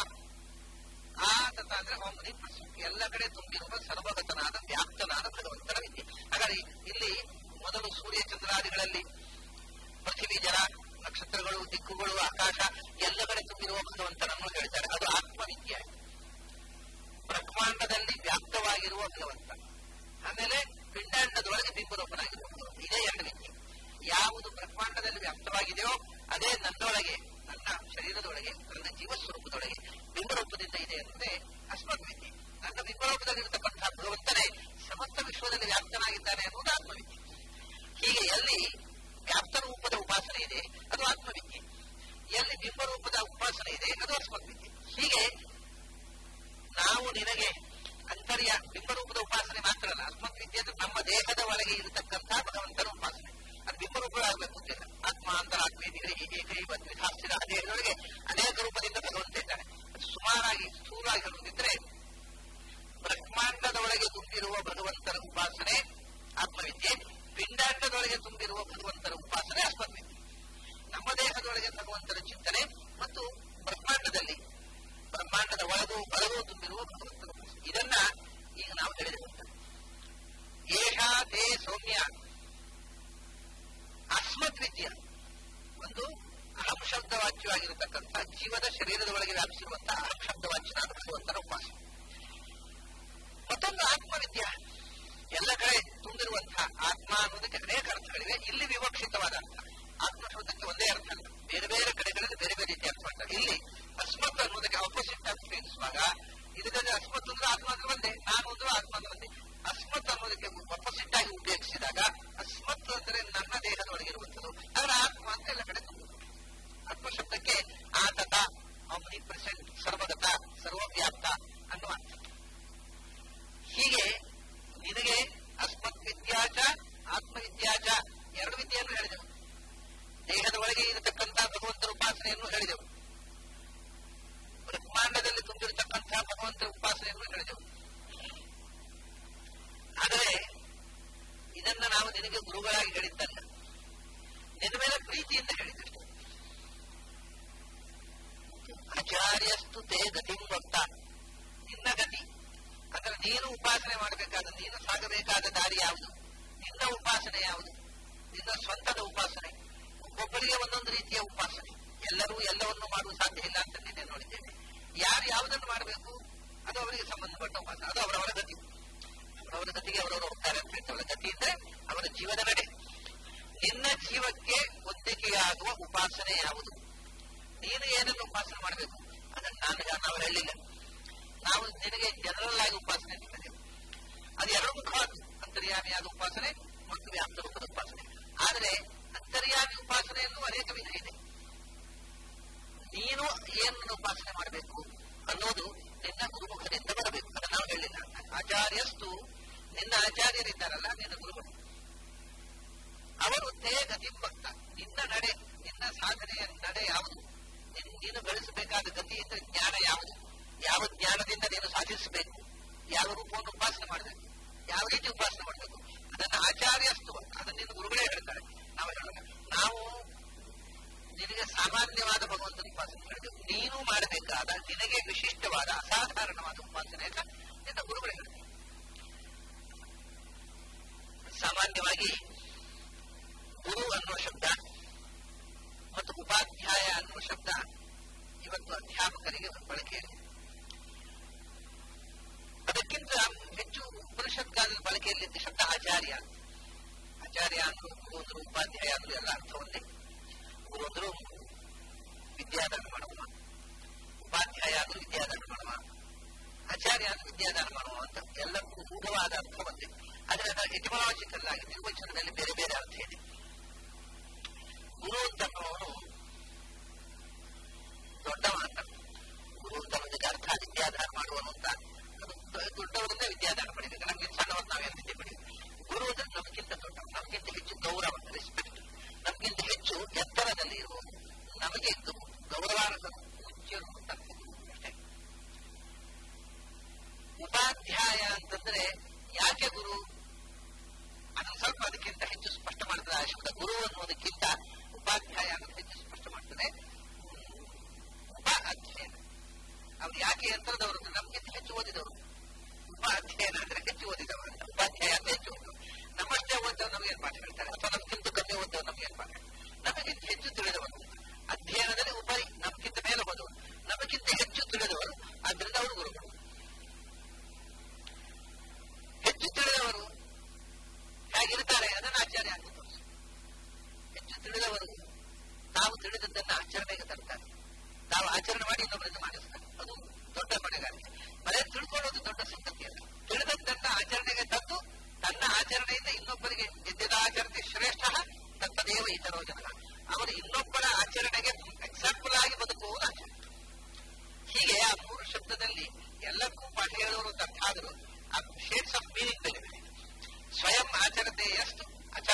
ಆ ತತ ಅಂದ್ರೆ ಓಂಬದಿ ಎಲ್ಲ ಕಡೆ ತುಂಬಿರುವ ಸರ್ವಗತನಾದ ವ್ಯಾಪ್ತನಾದ ಭಗವಂತನ ವಿದ್ಯೆ ಹಾಗಾಗಿ ಇಲ್ಲಿ ಮೊದಲು ಸೂರ್ಯ ಚಂದ್ರಾದಿಗಳಲ್ಲಿ ಪೃಥ್ವಿ ಜಲ ನಕ್ಷತ್ರಗಳು ದಿಕ್ಕುಗಳು ಆಕಾಶ ಎಲ್ಲ ಕಡೆ ತುಂಬಿರುವ ಭಗವಂತನನ್ನು ಹೇಳ್ತಾರೆ ಅದು ಆತ್ಮವಿದ್ಯೆ ಬ್ರಹ್ಮಾಂಡದಲ್ಲಿ ವ್ಯಾಪ್ತವಾಗಿರುವ ಭಗವಂತ ಆಮೇಲೆ ಪಿಂಡಾಂಡದೊಳಗೆ ಬಿಂಬರೂಪನಾಗಿರುವ ಭಗವಂತ ಇದೇ ಎರಡು ವಿದ್ಯೆ ಯಾವುದು ಬ್ರಹ್ಮಾಂಡದಲ್ಲಿ ವ್ಯಾಪ್ತವಾಗಿದೆಯೋ ಅದೇ ನನ್ನೊಳಗೆ ನನ್ನ ಶರೀರದೊಳಗೆ ನನ್ನ ಜೀವಸ್ವರೂಪದೊಳಗೆ ಬಿಂಬರೂಪದಿಂದ ಇದೆ ಅಂದ್ರೆ ಅಸ್ಮತ್ ವಿದ್ಯೆ ನನ್ನ ಬಿಂಬರೂಪದಲ್ಲಿರತಕ್ಕಂತಹ ಭಗವಂತನೇ ಸಮಸ್ತ ವಿಶ್ವದಲ್ಲಿ ವ್ಯಾಪ್ತನಾಗಿದ್ದಾನೆ ಅನ್ನೋದು ಆತ್ಮವಿದ್ಯೆ ಹೀಗೆ ಎಲ್ಲಿ ವ್ಯಾಪ್ತ ರೂಪದ ಉಪಾಸನೆ ಇದೆ ಅದು ಆತ್ಮವಿದ್ಯೆ ಎಲ್ಲಿ ಬಿಂಬರೂಪದ ಉಪಾಸನೆ ಇದೆ ಅದು ಅಸ್ಮತ್ ವಿದ್ಯೆ ಹೀಗೆ ನಾವು ನಿನಗೆ ಅಂತರ್ಯ ಬಿಂಬರೂಪದ ಉಪಾಸನೆ ಮಾತ್ರ ಅಲ್ಲ ಅಸ್ಮತ್ ವಿದ್ಯೆ ಅಂದ್ರೆ ನಮ್ಮ ದೇಹದ ಒಳಗೆ ಇರತಕ್ಕಂಥ ಇರತಕ್ಕಂತಹ ಭಗವಂತನ ಉಪಾಸನೆ ಅದು ಬಿಂಬರೂಪಗಳಾಗಬೇಕು ಅಂತಿಲ್ಲ ಆತ್ಮ ಅಂತರಾತ್ಮೆ ಏಕೈವ ದ್ವಿಧಾಸ್ಥಿರ ದೇಹದೊಳಗೆ ಅನೇಕ ರೂಪದಿಂದ ಭಗವಂತ ಇದ್ದಾನೆ ಅದು ಸುಮಾರಾಗಿ ಸ್ಥೂಲಾಗಿ ಹೇಳುವುದಿದ್ರೆ ಬ್ರಹ್ಮಾಂಡದೊಳಗೆ ತುಂಬಿರುವ ಭಗವಂತನ ಉಪಾಸನೆ ಆತ್ಮವಿದ್ಯೆ ಪಿಂಡಾಂಡದೊಳಗೆ ತುಂಬಿರುವ ಭಗವಂತನ ಉಪಾಸನೆ ಆತ್ಮವಿದ್ಯೆ ನಮ್ಮ ದೇಹದೊಳಗೆ ಭಗವಂತನ ಚಿಂತನೆ ಮತ್ತು ಬ್ರಹ್ಮಾಂಡದಲ್ಲಿ ಬ್ರಹ್ಮಾಂಡದ ಒಳಗೂ ಹೊರಗೂ ತುಂಬಿರುವ ಭಗವಂತನ ಉಪಾಸನೆ ಇದನ್ನ ಈಗ ನಾವು ಹೇಳಿದೆವು ಏಷ ತೇ ಸೌಮ್ಯ ಅಸ್ಮತ್ ವಿದ್ಯ ಒಂದು ಅಹಂ ಶಬ್ದವಾಚ್ಯವಾಗಿರತಕ್ಕಂಥ ಜೀವದ ಶರೀರದ ಒಳಗೆ ವ್ಯಾಪಿಸಿರುವಂತಹ ಅಹಂ ಶಬ್ದವಾಚ್ಯನಾದ ಭಗವಂತನ ಉಪಾಸನೆ ಮತ್ತೊಂದು ಆತ್ಮವಿದ್ಯ ಎಲ್ಲ ಕಡೆ ತುಂಬಿರುವಂತಹ ಆತ್ಮ ಅನ್ನೋದಕ್ಕೆ ಅನೇಕ ಅರ್ಥಗಳಿವೆ ಇಲ್ಲಿ ವಿವಕ್ಷಿತವಾದ ಅರ್ಥ ಆತ್ಮ ಶಬ್ದಕ್ಕೆ ಒಂದೇ ಅರ್ಥ ಅಲ್ಲ ಬೇರೆ ಬೇರೆ ಕಡೆಗಳಲ್ಲಿ ಬೇರೆ ಬೇರೆ ರೀತಿಯ ಅರ್ಥ ಮಾಡ್ತಾರೆ ಇಲ್ಲಿ ಅಸ್ಮತ್ ಅನ್ನೋದಕ್ಕೆ ಆಪೋಸಿಟ್ ಆಗಿ ಉಪಯೋಗಿಸುವಾಗ ಇದರಲ್ಲಿ ಅಸ್ಮತ್ ಅಂದ್ರೆ ಆತ್ಮ ಅಂದ್ರೆ ಒಂದೇ ನಾನು ಅಂದ್ರೆ ಆತ್ಮ ಅಂದ್ರೆ ಒಂದೇ ಅಸ್ಮತ್ ಅನ್ನೋದಕ್ಕೆ ಆಪೋಸಿಟ್ ಆಗಿ ಉಪಯೋಗಿಸಿದಾಗ ಅಸ್ಮತ್ ಅಂದ್ರೆ ನನ್ನ ದೇಹದೊಳಗಿರುವಂಥದ್ದು ಅದರ ಆತ್ಮ ಅಂತ ಎಲ್ಲ ಕಡೆ ತುಂಬ ಆತ್ಮ ಶಬ್ದಕ್ಕೆ ಆತತ ಆಮ್ನಿ ಪ್ರೆಸೆಂಟ್ ಸರ್ವಗತ ಸರ್ವವ್ಯಾಪ್ತ ಅನ್ನುವ ಅರ್ಥ ಹೀಗೆ ನಿನಗೆ ಅಸ್ಮತ್ ವಿದ್ಯಾಚ ಆತ್ಮವಿದ್ಯಾಚ ಎರಡು ವಿದ್ಯೆಯನ್ನು ಹೇಳಿದೆವು ದೇಹದ ಒಳಗೆ ಇರತಕ್ಕಂಥ ಭಗವಂತನ ಉಪಾಸನೆಯನ್ನು ಹೇಳಿದೆವು ಬ್ರಹ್ಮಾಂಡದಲ್ಲಿ ತುಂಬಿರತಕ್ಕಂತಹ ಭಗವಂತನ ಉಪಾಸನೆಯನ್ನು ಹೇಳಿದೆವು ಆದರೆ ಇದನ್ನ ನಾವು ನಿನಗೆ ಗುರುಗಳಾಗಿ ಹೇಳಿದ್ದಲ್ಲ ನಿನ್ನ ಮೇಲೆ ಪ್ರೀತಿಯಿಂದ ಹೇಳಿದಷ್ಟು ಆಚಾರ್ಯಸ್ತು ತೇ ಗತಿಂ ವಕ್ತ ನಿನ್ನ ಗತಿ ಅಂದ್ರೆ ನೀನು ಉಪಾಸನೆ ಮಾಡಬೇಕಾದ ನೀನು ಸಾಗಬೇಕಾದ ದಾರಿ ಯಾವುದು ನಿನ್ನ ಉಪಾಸನೆ ಯಾವುದು ನಿನ್ನ ಸ್ವಂತದ ಉಪಾಸನೆ ಒಬ್ಬೊಬ್ಬರಿಗೆ ಒಂದೊಂದು ರೀತಿಯ ಉಪಾಸನೆ ಎಲ್ಲರೂ ಎಲ್ಲವನ್ನು ಮಾಡುವ ಸಾಧ್ಯ ಇಲ್ಲ ಅಂತ ನಿನ್ನೆ ನೋಡಿದ್ದೇನೆ ಯಾರು ಯಾವುದನ್ನು ಮಾಡಬೇಕು ಅದು ಅವರಿಗೆ ಸಂಬಂಧಪಟ್ಟ ಉಪಾಸನೆ ಅದು ಅವರವರ ಗತಿ ಅವರವರ ಗತಿಗೆ ಅವರವರು ಹೋಗ್ತಾರೆ ಅಂತ ಹೇಳ್ತೇವಲ್ಲ ಗತಿ ಅಂದ್ರೆ ಅವರ ಜೀವದ ನಡೆ ನಿನ್ನ ಜೀವಕ್ಕೆ ಹೊಂದಿಕೆಯಾಗುವ ಉಪಾಸನೆ ಯಾವುದು ನೀನು ಏನನ್ನು ಉಪಾಸನೆ ಮಾಡಬೇಕು ಅದನ್ನು ನಾನು ನಾವು ಹೇಳಿಲ್ಲ ನಾವು ನಿನಗೆ ಜನರಲ್ ಆಗಿ ಉಪಾಸನೆ ನೀಡಿದೆವು ಅದು ಎರಡು ಮುಖವಾದ ಅಂತರ್ಯಾಮಿಯಾದ ಉಪಾಸನೆ ಮತ್ತು ವ್ಯಾಪ್ತ ರೂಪದ ಉಪಾಸನೆ ಆದರೆ ಅಂತರ್ಯಾಮಿ ಉಪಾಸನೆಯಲ್ಲೂ ಅನೇಕ ವಿಧ ಇದೆ ನೀನು ಏನನ್ನು ಉಪಾಸನೆ ಮಾಡಬೇಕು ಅನ್ನೋದು ನಿನ್ನ ಗುರುಮುಖದಿಂದ ಬರಬೇಕು ಅದನ್ನು ನಾವು ಹೇಳಿಲ್ಲ ಆಚಾರ್ಯಸ್ತು ನಿನ್ನ ಆಚಾರ್ಯರಿದ್ದಾರಲ್ಲ ನಿನ್ನ ಗುರುಗಳು ಅವರು ತೇ ಗತಿ ಭಕ್ತ ನಿನ್ನ ನಡೆ ನಿನ್ನ ಸಾಧನೆಯ ನಡೆ ಯಾವುದು ನೀನು ಗಳಿಸಬೇಕಾದ ಗತಿ ಅಂದ್ರೆ ಜ್ಞಾನ ಯಾವುದು ಯಾವ ಜ್ಞಾನದಿಂದ ನೀನು ಸಾಧಿಸಬೇಕು ಯಾವ ರೂಪವನ್ನು ಉಪಾಸನೆ ಮಾಡಬೇಕು ಯಾವ ರೀತಿ ಉಪಾಸನೆ ಮಾಡಬೇಕು ಅದನ್ನ ಆಚಾರ್ಯಸ್ತು ಅದನ್ನ ನಿನ್ನ ಗುರುಗಳೇ ಹೇಳ್ತಾರೆ ನಾವು ಹೇಳೋಣ ನಾವು ನಿನಗೆ ಸಾಮಾನ್ಯವಾದ ಭಗವಂತನ ಉಪಾಸನೆ ಮಾಡಬೇಕು ನೀನು ಮಾಡಬೇಕಾದ ನಿನಗೆ ವಿಶಿಷ್ಟವಾದ ಅಸಾಧಾರಣವಾದ ಉಪಾಸನೆ ಅಂತ ನಿನ್ನ ಗುರುಗಳೇ ಹೇಳ್ತಾರೆ ಸಾಮಾನ್ಯವಾಗಿ ಗುರು ಅನ್ನುವ ಶಬ್ದ ಮತ್ತು ಉಪಾಧ್ಯಾಯ ಅನ್ನುವ ಶಬ್ದ ಇವತ್ತು ಅಧ್ಯಾಪಕರಿಗೆ ಬಳಕೆಯಲ್ಲಿ ಅದಕ್ಕಿಂತ ಹೆಚ್ಚು ಉಪನಿಷತ್ಕಾಲದ ಬಳಕೆಯಲ್ಲಿದ್ದ ಶಬ್ದ ಆಚಾರ್ಯ ಆಚಾರ್ಯ ಅಂದ್ರು ಗುರು ಅಂದ್ರು ಉಪಾಧ್ಯಾಯ ಅಂದ್ರು ಎಲ್ಲ ಅರ್ಥ ಒಂದೇ ಗುರು ಅಂದ್ರು ವಿದ್ಯಾದಾನ ಮಾಡುವ ಉಪಾಧ್ಯಾಯ ಅಂದ್ರು ವಿದ್ಯಾದಾನ ಮಾಡುವ ಆಚಾರ್ಯ ಅಂದ್ರು ವಿದ್ಯಾದಾನ ಮಾಡುವ ಅಂತ ಎಲ್ಲಕ್ಕೂ ರೂಢವಾದ ಅರ್ಥ ಒಂದೇ ಆದರೆ ಅದರ ಎಟಿಮಾಲಜಿಕಲ್ ಆಗಿ ನಿರ್ವಚನದಲ್ಲಿ ಬೇರೆ ಬೇರೆ ಅರ್ಥ ಇದೆ ಗುರು ಅಂತನ್ನೋನು ದೊಡ್ಡವ ಅಂತ ಗುರು ಅಂತ ಅನ್ನೋದಕ್ಕೆ ಅರ್ಥ ವಿದ್ಯಾದಾನ ಮಾಡುವನು ಅಂತ ಅದು ದೊಡ್ಡವರಿಂದ ವಿದ್ಯಾದಾನ ಪಡಿಬೇಕು ನಮ್ಗೆ ಸಣ್ಣವರು ನಾವೇನು ವಿದ್ಯೆ ಪಡಿಬೇಕು ಗುರು ಅಂದ್ರೆ ನಮಗಿಂತ ದೊಡ್ಡ ನಮಗಿಂತ ಹೆಚ್ಚು ಗೌರವ ರೆಸ್ಪೆಕ್ಟ್ ನಮಗಿಂತ ಹೆಚ್ಚು ಎತ್ತರದಲ್ಲಿ ಇರುವವರು ನಮಗೆ ಗೌರವಾರ್ಹ ಮುಖ್ಯರು ಅಂತ ಅಷ್ಟೇ ಉಪಾಧ್ಯಾಯ ಅಂತಂದ್ರೆ ಯಾಕೆ ಗುರು ಅದನ್ನು ಸ್ವಲ್ಪ ಅದಕ್ಕಿಂತ ಹೆಚ್ಚು ಸ್ಪಷ್ಟ ಮಾಡ್ತದೆ ಆ ಶಬ್ದ ಗುರು ಅನ್ನೋದಕ್ಕಿಂತ ಉಪಾಧ್ಯಾಯ ಅನ್ನೋದು ಹೆಚ್ಚು ಸ್ಪಷ್ಟ ಮಾಡ್ತದೆ ಉಪ ಅಧ್ಯಯನ ಅವ್ರು ಯಾಕೆ ಯಂತ್ರದವರು ನಮ್ಗಿಂತ ಹೆಚ್ಚು ಓದಿದವರು ಉಪ ಅಧ್ಯಯನ ಅಂದ್ರೆ ಹೆಚ್ಚು ಓದಿದವ ಅಂತ ಉಪಾಧ್ಯಾಯ ಅಂತ ಹೆಚ್ಚು ಓದಿದವರು ನಮ್ಮಷ್ಟೇ ಓದ್ದವ್ ನಮ್ಗೆ ಏನ್ ಪಾಠ ಹೇಳ್ತಾರೆ ಅಥವಾ ನಮ್ಗಿಂತ ಕಮ್ಮಿ ಓದ್ದವ್ ನಮ್ಗೆ ಏನ್ ಪಾಠ ನಮಗಿಂತ ಹೆಚ್ಚು ತಿಳಿದವರು ಅಧ್ಯಯನದಲ್ಲಿ ಉಪರಿ ನಮ್ಗಿಂತ ಮೇಲೆ ಹೋದವರು ನಮಗಿಂತ ಹೆಚ್ಚು ತಿಳಿದವರು ಆದ್ರಿಂದ ಅವರು ಗುರುಗಳು ಹೆಚ್ಚು ತಿಳಿದವರು ಹೇಗಿರ್ತಾರೆ ಅದನ್ನು ಆಚಾರ್ಯ ಅಂತ ತೋರಿಸು ಹೆಚ್ಚು ತಿಳಿದವರು ತಾವು ತಿಳಿದದ್ದನ್ನು ಆಚರಣೆಗೆ ತರ್ತಾರೆ ತಾವು ಆಚರಣೆ ಮಾಡಿ ಇನ್ನೊಬ್ಬರಿಂದ ಮಾಡಿಸ್ತಾರೆ ಅದು ದೊಡ್ಡ ಹೊಣೆಗಾರಿಕೆ ಬರೇ ತಿಳ್ಕೊಳ್ಳೋದು ದೊಡ್ಡ ಸಂಗತಿ ಅಲ್ಲ ತಿಳಿದದ್ದನ್ನ ಆಚರಣೆಗೆ ತಂದು ತನ್ನ ಆಚರಣೆಯಿಂದ ಇನ್ನೊಬ್ಬರಿಗೆ ನಿತ್ಯದ ಆಚರಣೆ ಶ್ರೇಷ್ಠ ತತ್ತದೇವ ಇತರೋ ಜನ ಅವರು ಇನ್ನೊಬ್ಬರ ಆಚರಣೆಗೆ ಎಕ್ಸಾಂಪಲ್ ಆಗಿ ಬದುಕುವುದು ಆಚರಣೆ ಹೀಗೆ ಆ ಮೂರು ಶಬ್ದದಲ್ಲಿ ಎಲ್ಲಕ್ಕೂ ಪಾಠ ಹೇಳುವರು ಅಂತ ಅರ್ಥ ಆದರೂ ಆ ಶೇಡ್ಸ್ ಆಫ್ ಮೀನಿಂಗ್ ಬೇರೆ ಬೇರೆ ಸ್ವಯಂ ಆಚರಣೆ ಎಷ್ಟು ಆಚಾರ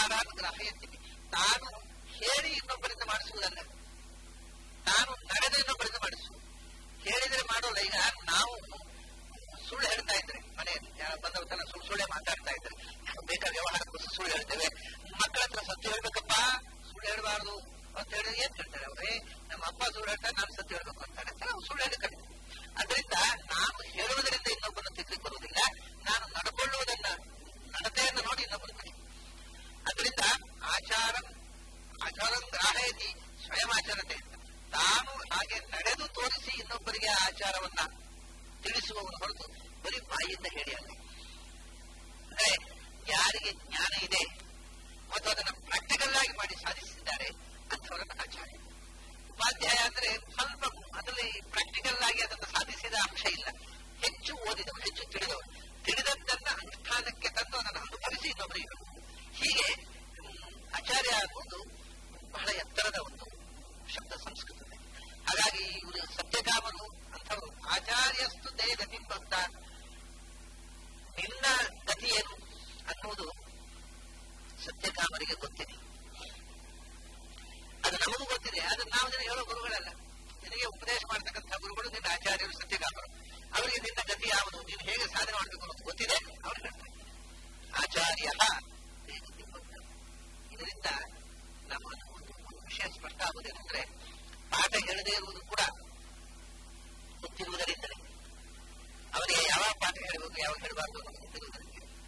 ಗ್ರಾಹಯತಿ ತಾನು ಹೇಳಿ ಇನ್ನೊಬ್ಬರಿಂದ ಮಾಡಿಸುವುದಲ್ಲ ತಾನು ನಡೆದು ಇನ್ನೊಬ್ಬರಿಂದ ಮಾಡಿಸುವುದು ಹೇಳಿದ್ರೆ ಮಾಡೋಲ್ಲ ಈಗ ನಾವು ಸುಳ್ಳು ಹೇಳ್ತಾ ಇದ್ರೆ ಮನೆಯಲ್ಲಿ ಯಾರ ಬಂದವರೆಲ್ಲ ಸುಳ್ಳು ಸುಳ್ಳೆ ಮಾತಾಡ್ತಾ ಇದ್ರೆ ಬೇಕಾದ ವ್ಯವಹಾರಕ್ಕೂ ಸುಳ್ಳು ಹೇಳ್ತೇವೆ ಮಕ್ಕಳ ಹತ್ರ ಸತ್ಯ ಹೇಳ್ಬೇಕಪ್ಪ ಸುಳ್ಳು ಹೇಳಬಾರ್ದು ಅಂತ ಹೇಳಿ ಏನ್ ಹೇಳ್ತಾರೆ ಅವ್ರೆ ನಮ್ಮ ಅಪ್ಪ ಸುಳ್ಳು ಹೇಳ್ತಾರೆ ನಾನು ಸತ್ಯ ಹೇಳ್ಬೇಕು ಅಂತಾರೆ ನಾವು ಸುಳ್ಳು ಹೇಳಿ ಕಡಿಮೆ ಅದರಿಂದ ನಾನು ಹೇಳುವುದರಿಂದ ಇನ್ನೊಬ್ಬರನ್ನು ತಿದ್ದಲಿಕ್ಕೆ ಬರುವುದಿಲ್ಲ ನಾನು ನಡ್ಕೊಳ್ಳುವುದನ್ನ ನಡತೆಯನ್ನು ನೋಡಿ ಇನ್ನೊಬ್ಬರು ಕಡಿಮೆ ಅದರಿಂದ ಆಚಾರ ಆಚಾರ ಗ್ರಾಹಯತಿ ಸ್ವಯಂ ಆಚರಣೆ ಅಂತ ತಾನು ಹಾಗೆ ನಡೆದು ತೋರಿಸಿ ಇನ್ನೊಬ್ಬರಿಗೆ ಆಚಾರವನ್ನ ತಿಳಿಸುವವನು ಹೊರತು ಬರೀ ಬಾಯಿಯಿಂದ ಹೇಳಿ ಅಲ್ಲ ಅಂದ್ರೆ ಯಾರಿಗೆ ಜ್ಞಾನ ಇದೆ ಮತ್ತು ಅದನ್ನು ಪ್ರಾಕ್ಟಿಕಲ್ ಆಗಿ ಮಾಡಿ ಸಾಧಿಸಿದ್ದಾರೆ ಅಂಥವರನ್ನು ಆಚಾರ್ಯ ಉಪಾಧ್ಯಾಯ ಅಂದ್ರೆ ಸ್ವಲ್ಪ ಅದರಲ್ಲಿ ಪ್ರಾಕ್ಟಿಕಲ್ ಆಗಿ ಅದನ್ನು ಸಾಧಿಸಿದ ಅಂಶ ಇಲ್ಲ ಹೆಚ್ಚು ಓದಿದವರು ಹೆಚ್ಚು ತಿಳಿದವರು ತಿಳಿದದ್ದನ್ನ ಅನುಷ್ಠಾನಕ್ಕೆ ತಂದು ಅದನ್ನು ಅನುಭವಿಸಿ ಇನ್ನೊಬ್ಬರಿಗೆ ಹೇಳುವುದು. ಹೀಗೆ ಹ್ಮ್, ಆಚಾರ್ಯ ಅನ್ನೋದು ಬಹಳ ಎತ್ತರದ ಒಂದು ಶಬ್ದ ಸಂಸ್ಕೃತದಲ್ಲಿ ಹಾಗಾಗಿ ಇವರು ಸತ್ಯಕಾಮರು ಅಂಥವರು ಆಚಾರ್ಯಸ್ತು ದೇ ಗತಿ ಭಕ್ತ ನಿನ್ನ ಗತಿ ಏನು ಅನ್ನುವುದು ಸತ್ಯಕಾಮರಿಗೆ ಗೊತ್ತಿದೆ ಅದು ನಮಗೂ ಗೊತ್ತಿದೆ ಅದು ನಾವು ಜನ ಹೇಳೋ ಗುರುಗಳಲ್ಲ ನಿನಗೆ ಉಪದೇಶ ಮಾಡ್ತಕ್ಕಂಥ ಗುರುಗಳು ನಿನ್ನ ಆಚಾರ್ಯರು ಸತ್ಯಕಾಮರು ಅವರಿಗೆ ನಿನ್ನ ಗತಿ ಯಾವುದು ನೀನು ಹೇಗೆ ಸಾಧನೆ ಮಾಡಬೇಕು ಅನ್ನೋದು ಗೊತ್ತಿದೆ ಅವ್ರು ಹೇಳ್ತಾರೆ ಆಚಾರ್ಯ ದೇ ಗತಿ ಭಕ್ತ ಇದರಿಂದ ನಮ್ಮ ಒಂದು ವಿಷಯ ಸ್ಪಷ್ಟ ಆಗುವುದೇನೆಂದ್ರೆ ಪಾಠ ಹೇಳದೇ ಇರುವುದು ಕೂಡ ಗೊತ್ತಿರುವುದರಿಂದಲೇ ಅವರಿಗೆ ಯಾವಾಗ ಪಾಠ ಹೇಳಬೇಕು ಯಾವಾಗ ಹೇಳಬಾರ್ದು ಅನ್ನೋದು ಗೊತ್ತಿರುವುದರಿಂದ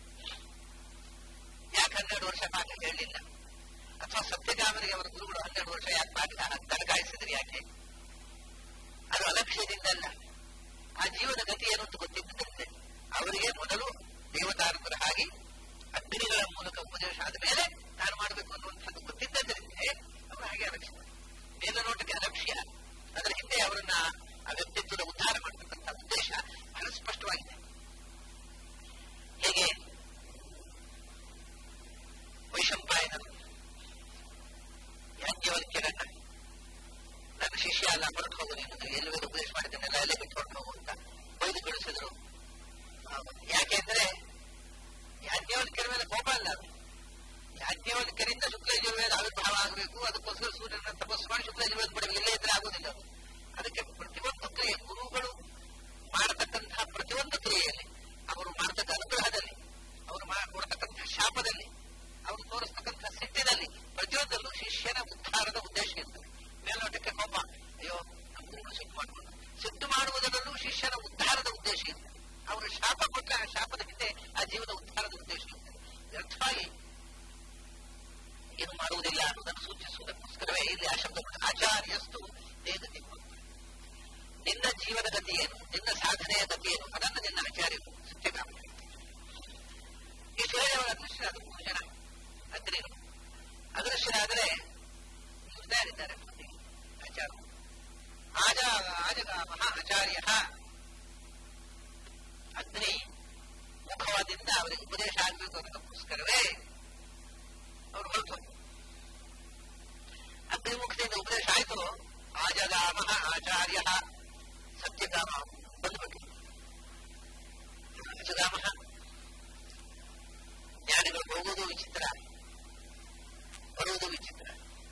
ಯಾಕೆ ಹನ್ನೆರಡು ವರ್ಷ ಪಾಠ ಹೇಳಲಿಲ್ಲ ಅಥವಾ ಸತ್ಯಕಾಮರಿಗೆ ಅವರ ಗುರುಗಳು ಹನ್ನೆರಡು ವರ್ಷ ಯಾಕೆ ಪಾಠ ತಡಕಾಯಿಸಿದ್ರು ಯಾಕೆ ಅದು ಅಲಕ್ಷ್ಯದಿಂದಲ್ಲ ಆ ಜೀವನ ಗತಿ ಏನು ಅಂತ ಗೊತ್ತಿದ್ದಂತೆ ಅವರಿಗೆ ಮೊದಲು ದೇವತಾರಕರ ಹಾಗೆ ಅಗ್ನಿಗಳ ಮೂಲಕ ಉಪದೇಶ ಆದ ಮೇಲೆ ನಾನು ಮಾಡಬೇಕು ಅನ್ನುವಂಥದ್ದು ಗೊತ್ತಿದ್ದರಿಂದ ಅವರು ಹಾಗೆ ಅಲಕ್ಷ್ಯ ಮೇಲ ನೋಟಕ್ಕೆ ಅಲಕ್ಷ್ಯ ಅದರ ಹಿಂದೆ ಅವರನ್ನ ಆ ವ್ಯಕ್ತಿತ್ವದ ಉದ್ಧಾರ ಮಾಡತಕ್ಕಂಥ ಉದ್ದೇಶ ಬಹಳ ಸ್ಪಷ್ಟವಾಗಿದೆ ಹೇಗೆ ವೈಶಂಪಾಯನರು ಯಾಜ್ಞವಲ್ಕ್ಯರನ್ನ ನನ್ನ ಶಿಷ್ಯ ಅಲ್ಲ ಹೊರಟು ಹೋಗು ನೀನು ಎಲ್ಲರೂ ಉಪದೇಶ ಮಾಡಿದ್ದನ್ನೆಲ್ಲ ಅಲ್ಲೇ ಬಿಟ್ಟು ಹೊರಟು ಹೋಗು ಅಂತ ಬೈದು ಕಳಿಸಿದ್ರು ಯಾಕೆಂದ್ರೆ ಯಾಜ್ಞವಲ್ಕ್ಯರ ಮೇಲೆ ಕೋಪ ಅಲ್ಲ ಅದು ಯಾಜ್ಞವಲ್ಕ್ಯರಿಂದ ಶುಕ್ಲ ಯಜುರ್ವೇದ ಆವಿರ್ಭಾವ ಆಗಬೇಕು ಅದಕ್ಕೋಸ್ಕರ ಸೂರ್ಯನ ತಪಸ್ಸು ಮಾಡಿ ಶುಕ್ಲ ಯಜುರ್ವೇದ ಪಡೆಯಬೇಕು ಇಲ್ಲೇ ಇದ್ರೆ ಆಗುವುದಿಲ್ಲ ಅದು. ಅದಕ್ಕೆ ಪ್ರತಿಯೊಂದು ಕ್ರಿಯೆ ಗುರುಗಳು ಮಾಡತಕ್ಕಂತಹ ಪ್ರತಿಯೊಂದು ಕ್ರಿಯೆಯಲ್ಲಿ ಅವರು ಮಾಡತಕ್ಕ ಅನುಗ್ರಹದಲ್ಲಿ ಅವರು ಕೊಡತಕ್ಕಂತಹ ಶಾಪದಲ್ಲಿ ಅವರು ತೋರಿಸ್ತಕ್ಕಂಥ ಸಿಟ್ಟಿನಲ್ಲಿ ಪ್ರತಿಯೊಂದಲ್ಲೂ ಶಿಷ್ಯನ ಉದ್ಧಾರದ ಉದ್ದೇಶ ಇರ್ತದೆ ಮೇಲ್ನೋಟಕ್ಕೆ ಕೋಪ ಅಯ್ಯೋ ನಮ್ಮ ಗುರುಗಳು ಸಿಟ್ಟು ಮಾಡಿಕೊಂಡು ಸಿಟ್ಟು ಮಾಡುವುದರಲ್ಲೂ ಶಿಷ್ಯನ ಉದ್ಧಾರದ ಉದ್ದೇಶ ಇರ್ತದೆ ಅವರು ಶಾಪ ಕೊಟ್ಟರೆ ಆ ಶಾಪದ ಹಿಂದೆ ಆ ಜೀವನ ಉದ್ಧಾರದ ಉದ್ದೇಶ ಇರ್ತದೆ ವ್ಯರ್ಥವಾಗಿ ಏನು ಮಾಡುವುದಿಲ್ಲ ಅನ್ನೋದನ್ನು ಸೂಚಿಸುವುದಕ್ಕೋಸ್ಕರವೇ ಇಲ್ಲಿ ಆ ಶಬ್ದ ಆಚಾರ್ಯಸ್ತು ದೇಗತಿ ನಿನ್ನ ಜೀವನ ಗತಿ ಏನು ನಿನ್ನ ಸಾಧನೆಯ ಗತಿ ಏನು ಅದನ್ನು ನಿನ್ನ ಆಚಾರ್ಯರು ಸತ್ಯಕಾಮ ಈ ಸೇವೆಯವರ ಅದೃಶ್ಯರಾದ ಮೂರು ಜನ ಅಗ್ನಿಗಳು ಅದೃಶ್ಯರಾದರೆ ಇದ್ದಾರೆ ಆಚಾರ ಆಜ ಆಜಗ ಮಹಾ ಆಚಾರ್ಯ ಅಗ್ನಿ ಮುಖವಾದಿಂದ ಅವರಿಗೆ ಉಪದೇಶ ಆಗಬೇಕು ಅನ್ನೋದಕ್ಕೋಸ್ಕರವೇ ಅವರು ಹೊರಟು ಅಗ್ನಿಮುಖದಿಂದ ಉಪದೇಶ ಆಯಿತು ಆಜಗಾಮ ಆಚಾರ್ಯ ಸತ್ಯಗಾಮ ಬಂದ್ಬಿಟ್ಟು ಅಜಗಾಮ ಜ್ಞಾನಿಗಳು ಹೋಗುವುದು ವಿಚಿತ್ರ ಬರುವುದು ವಿಚಿತ್ರ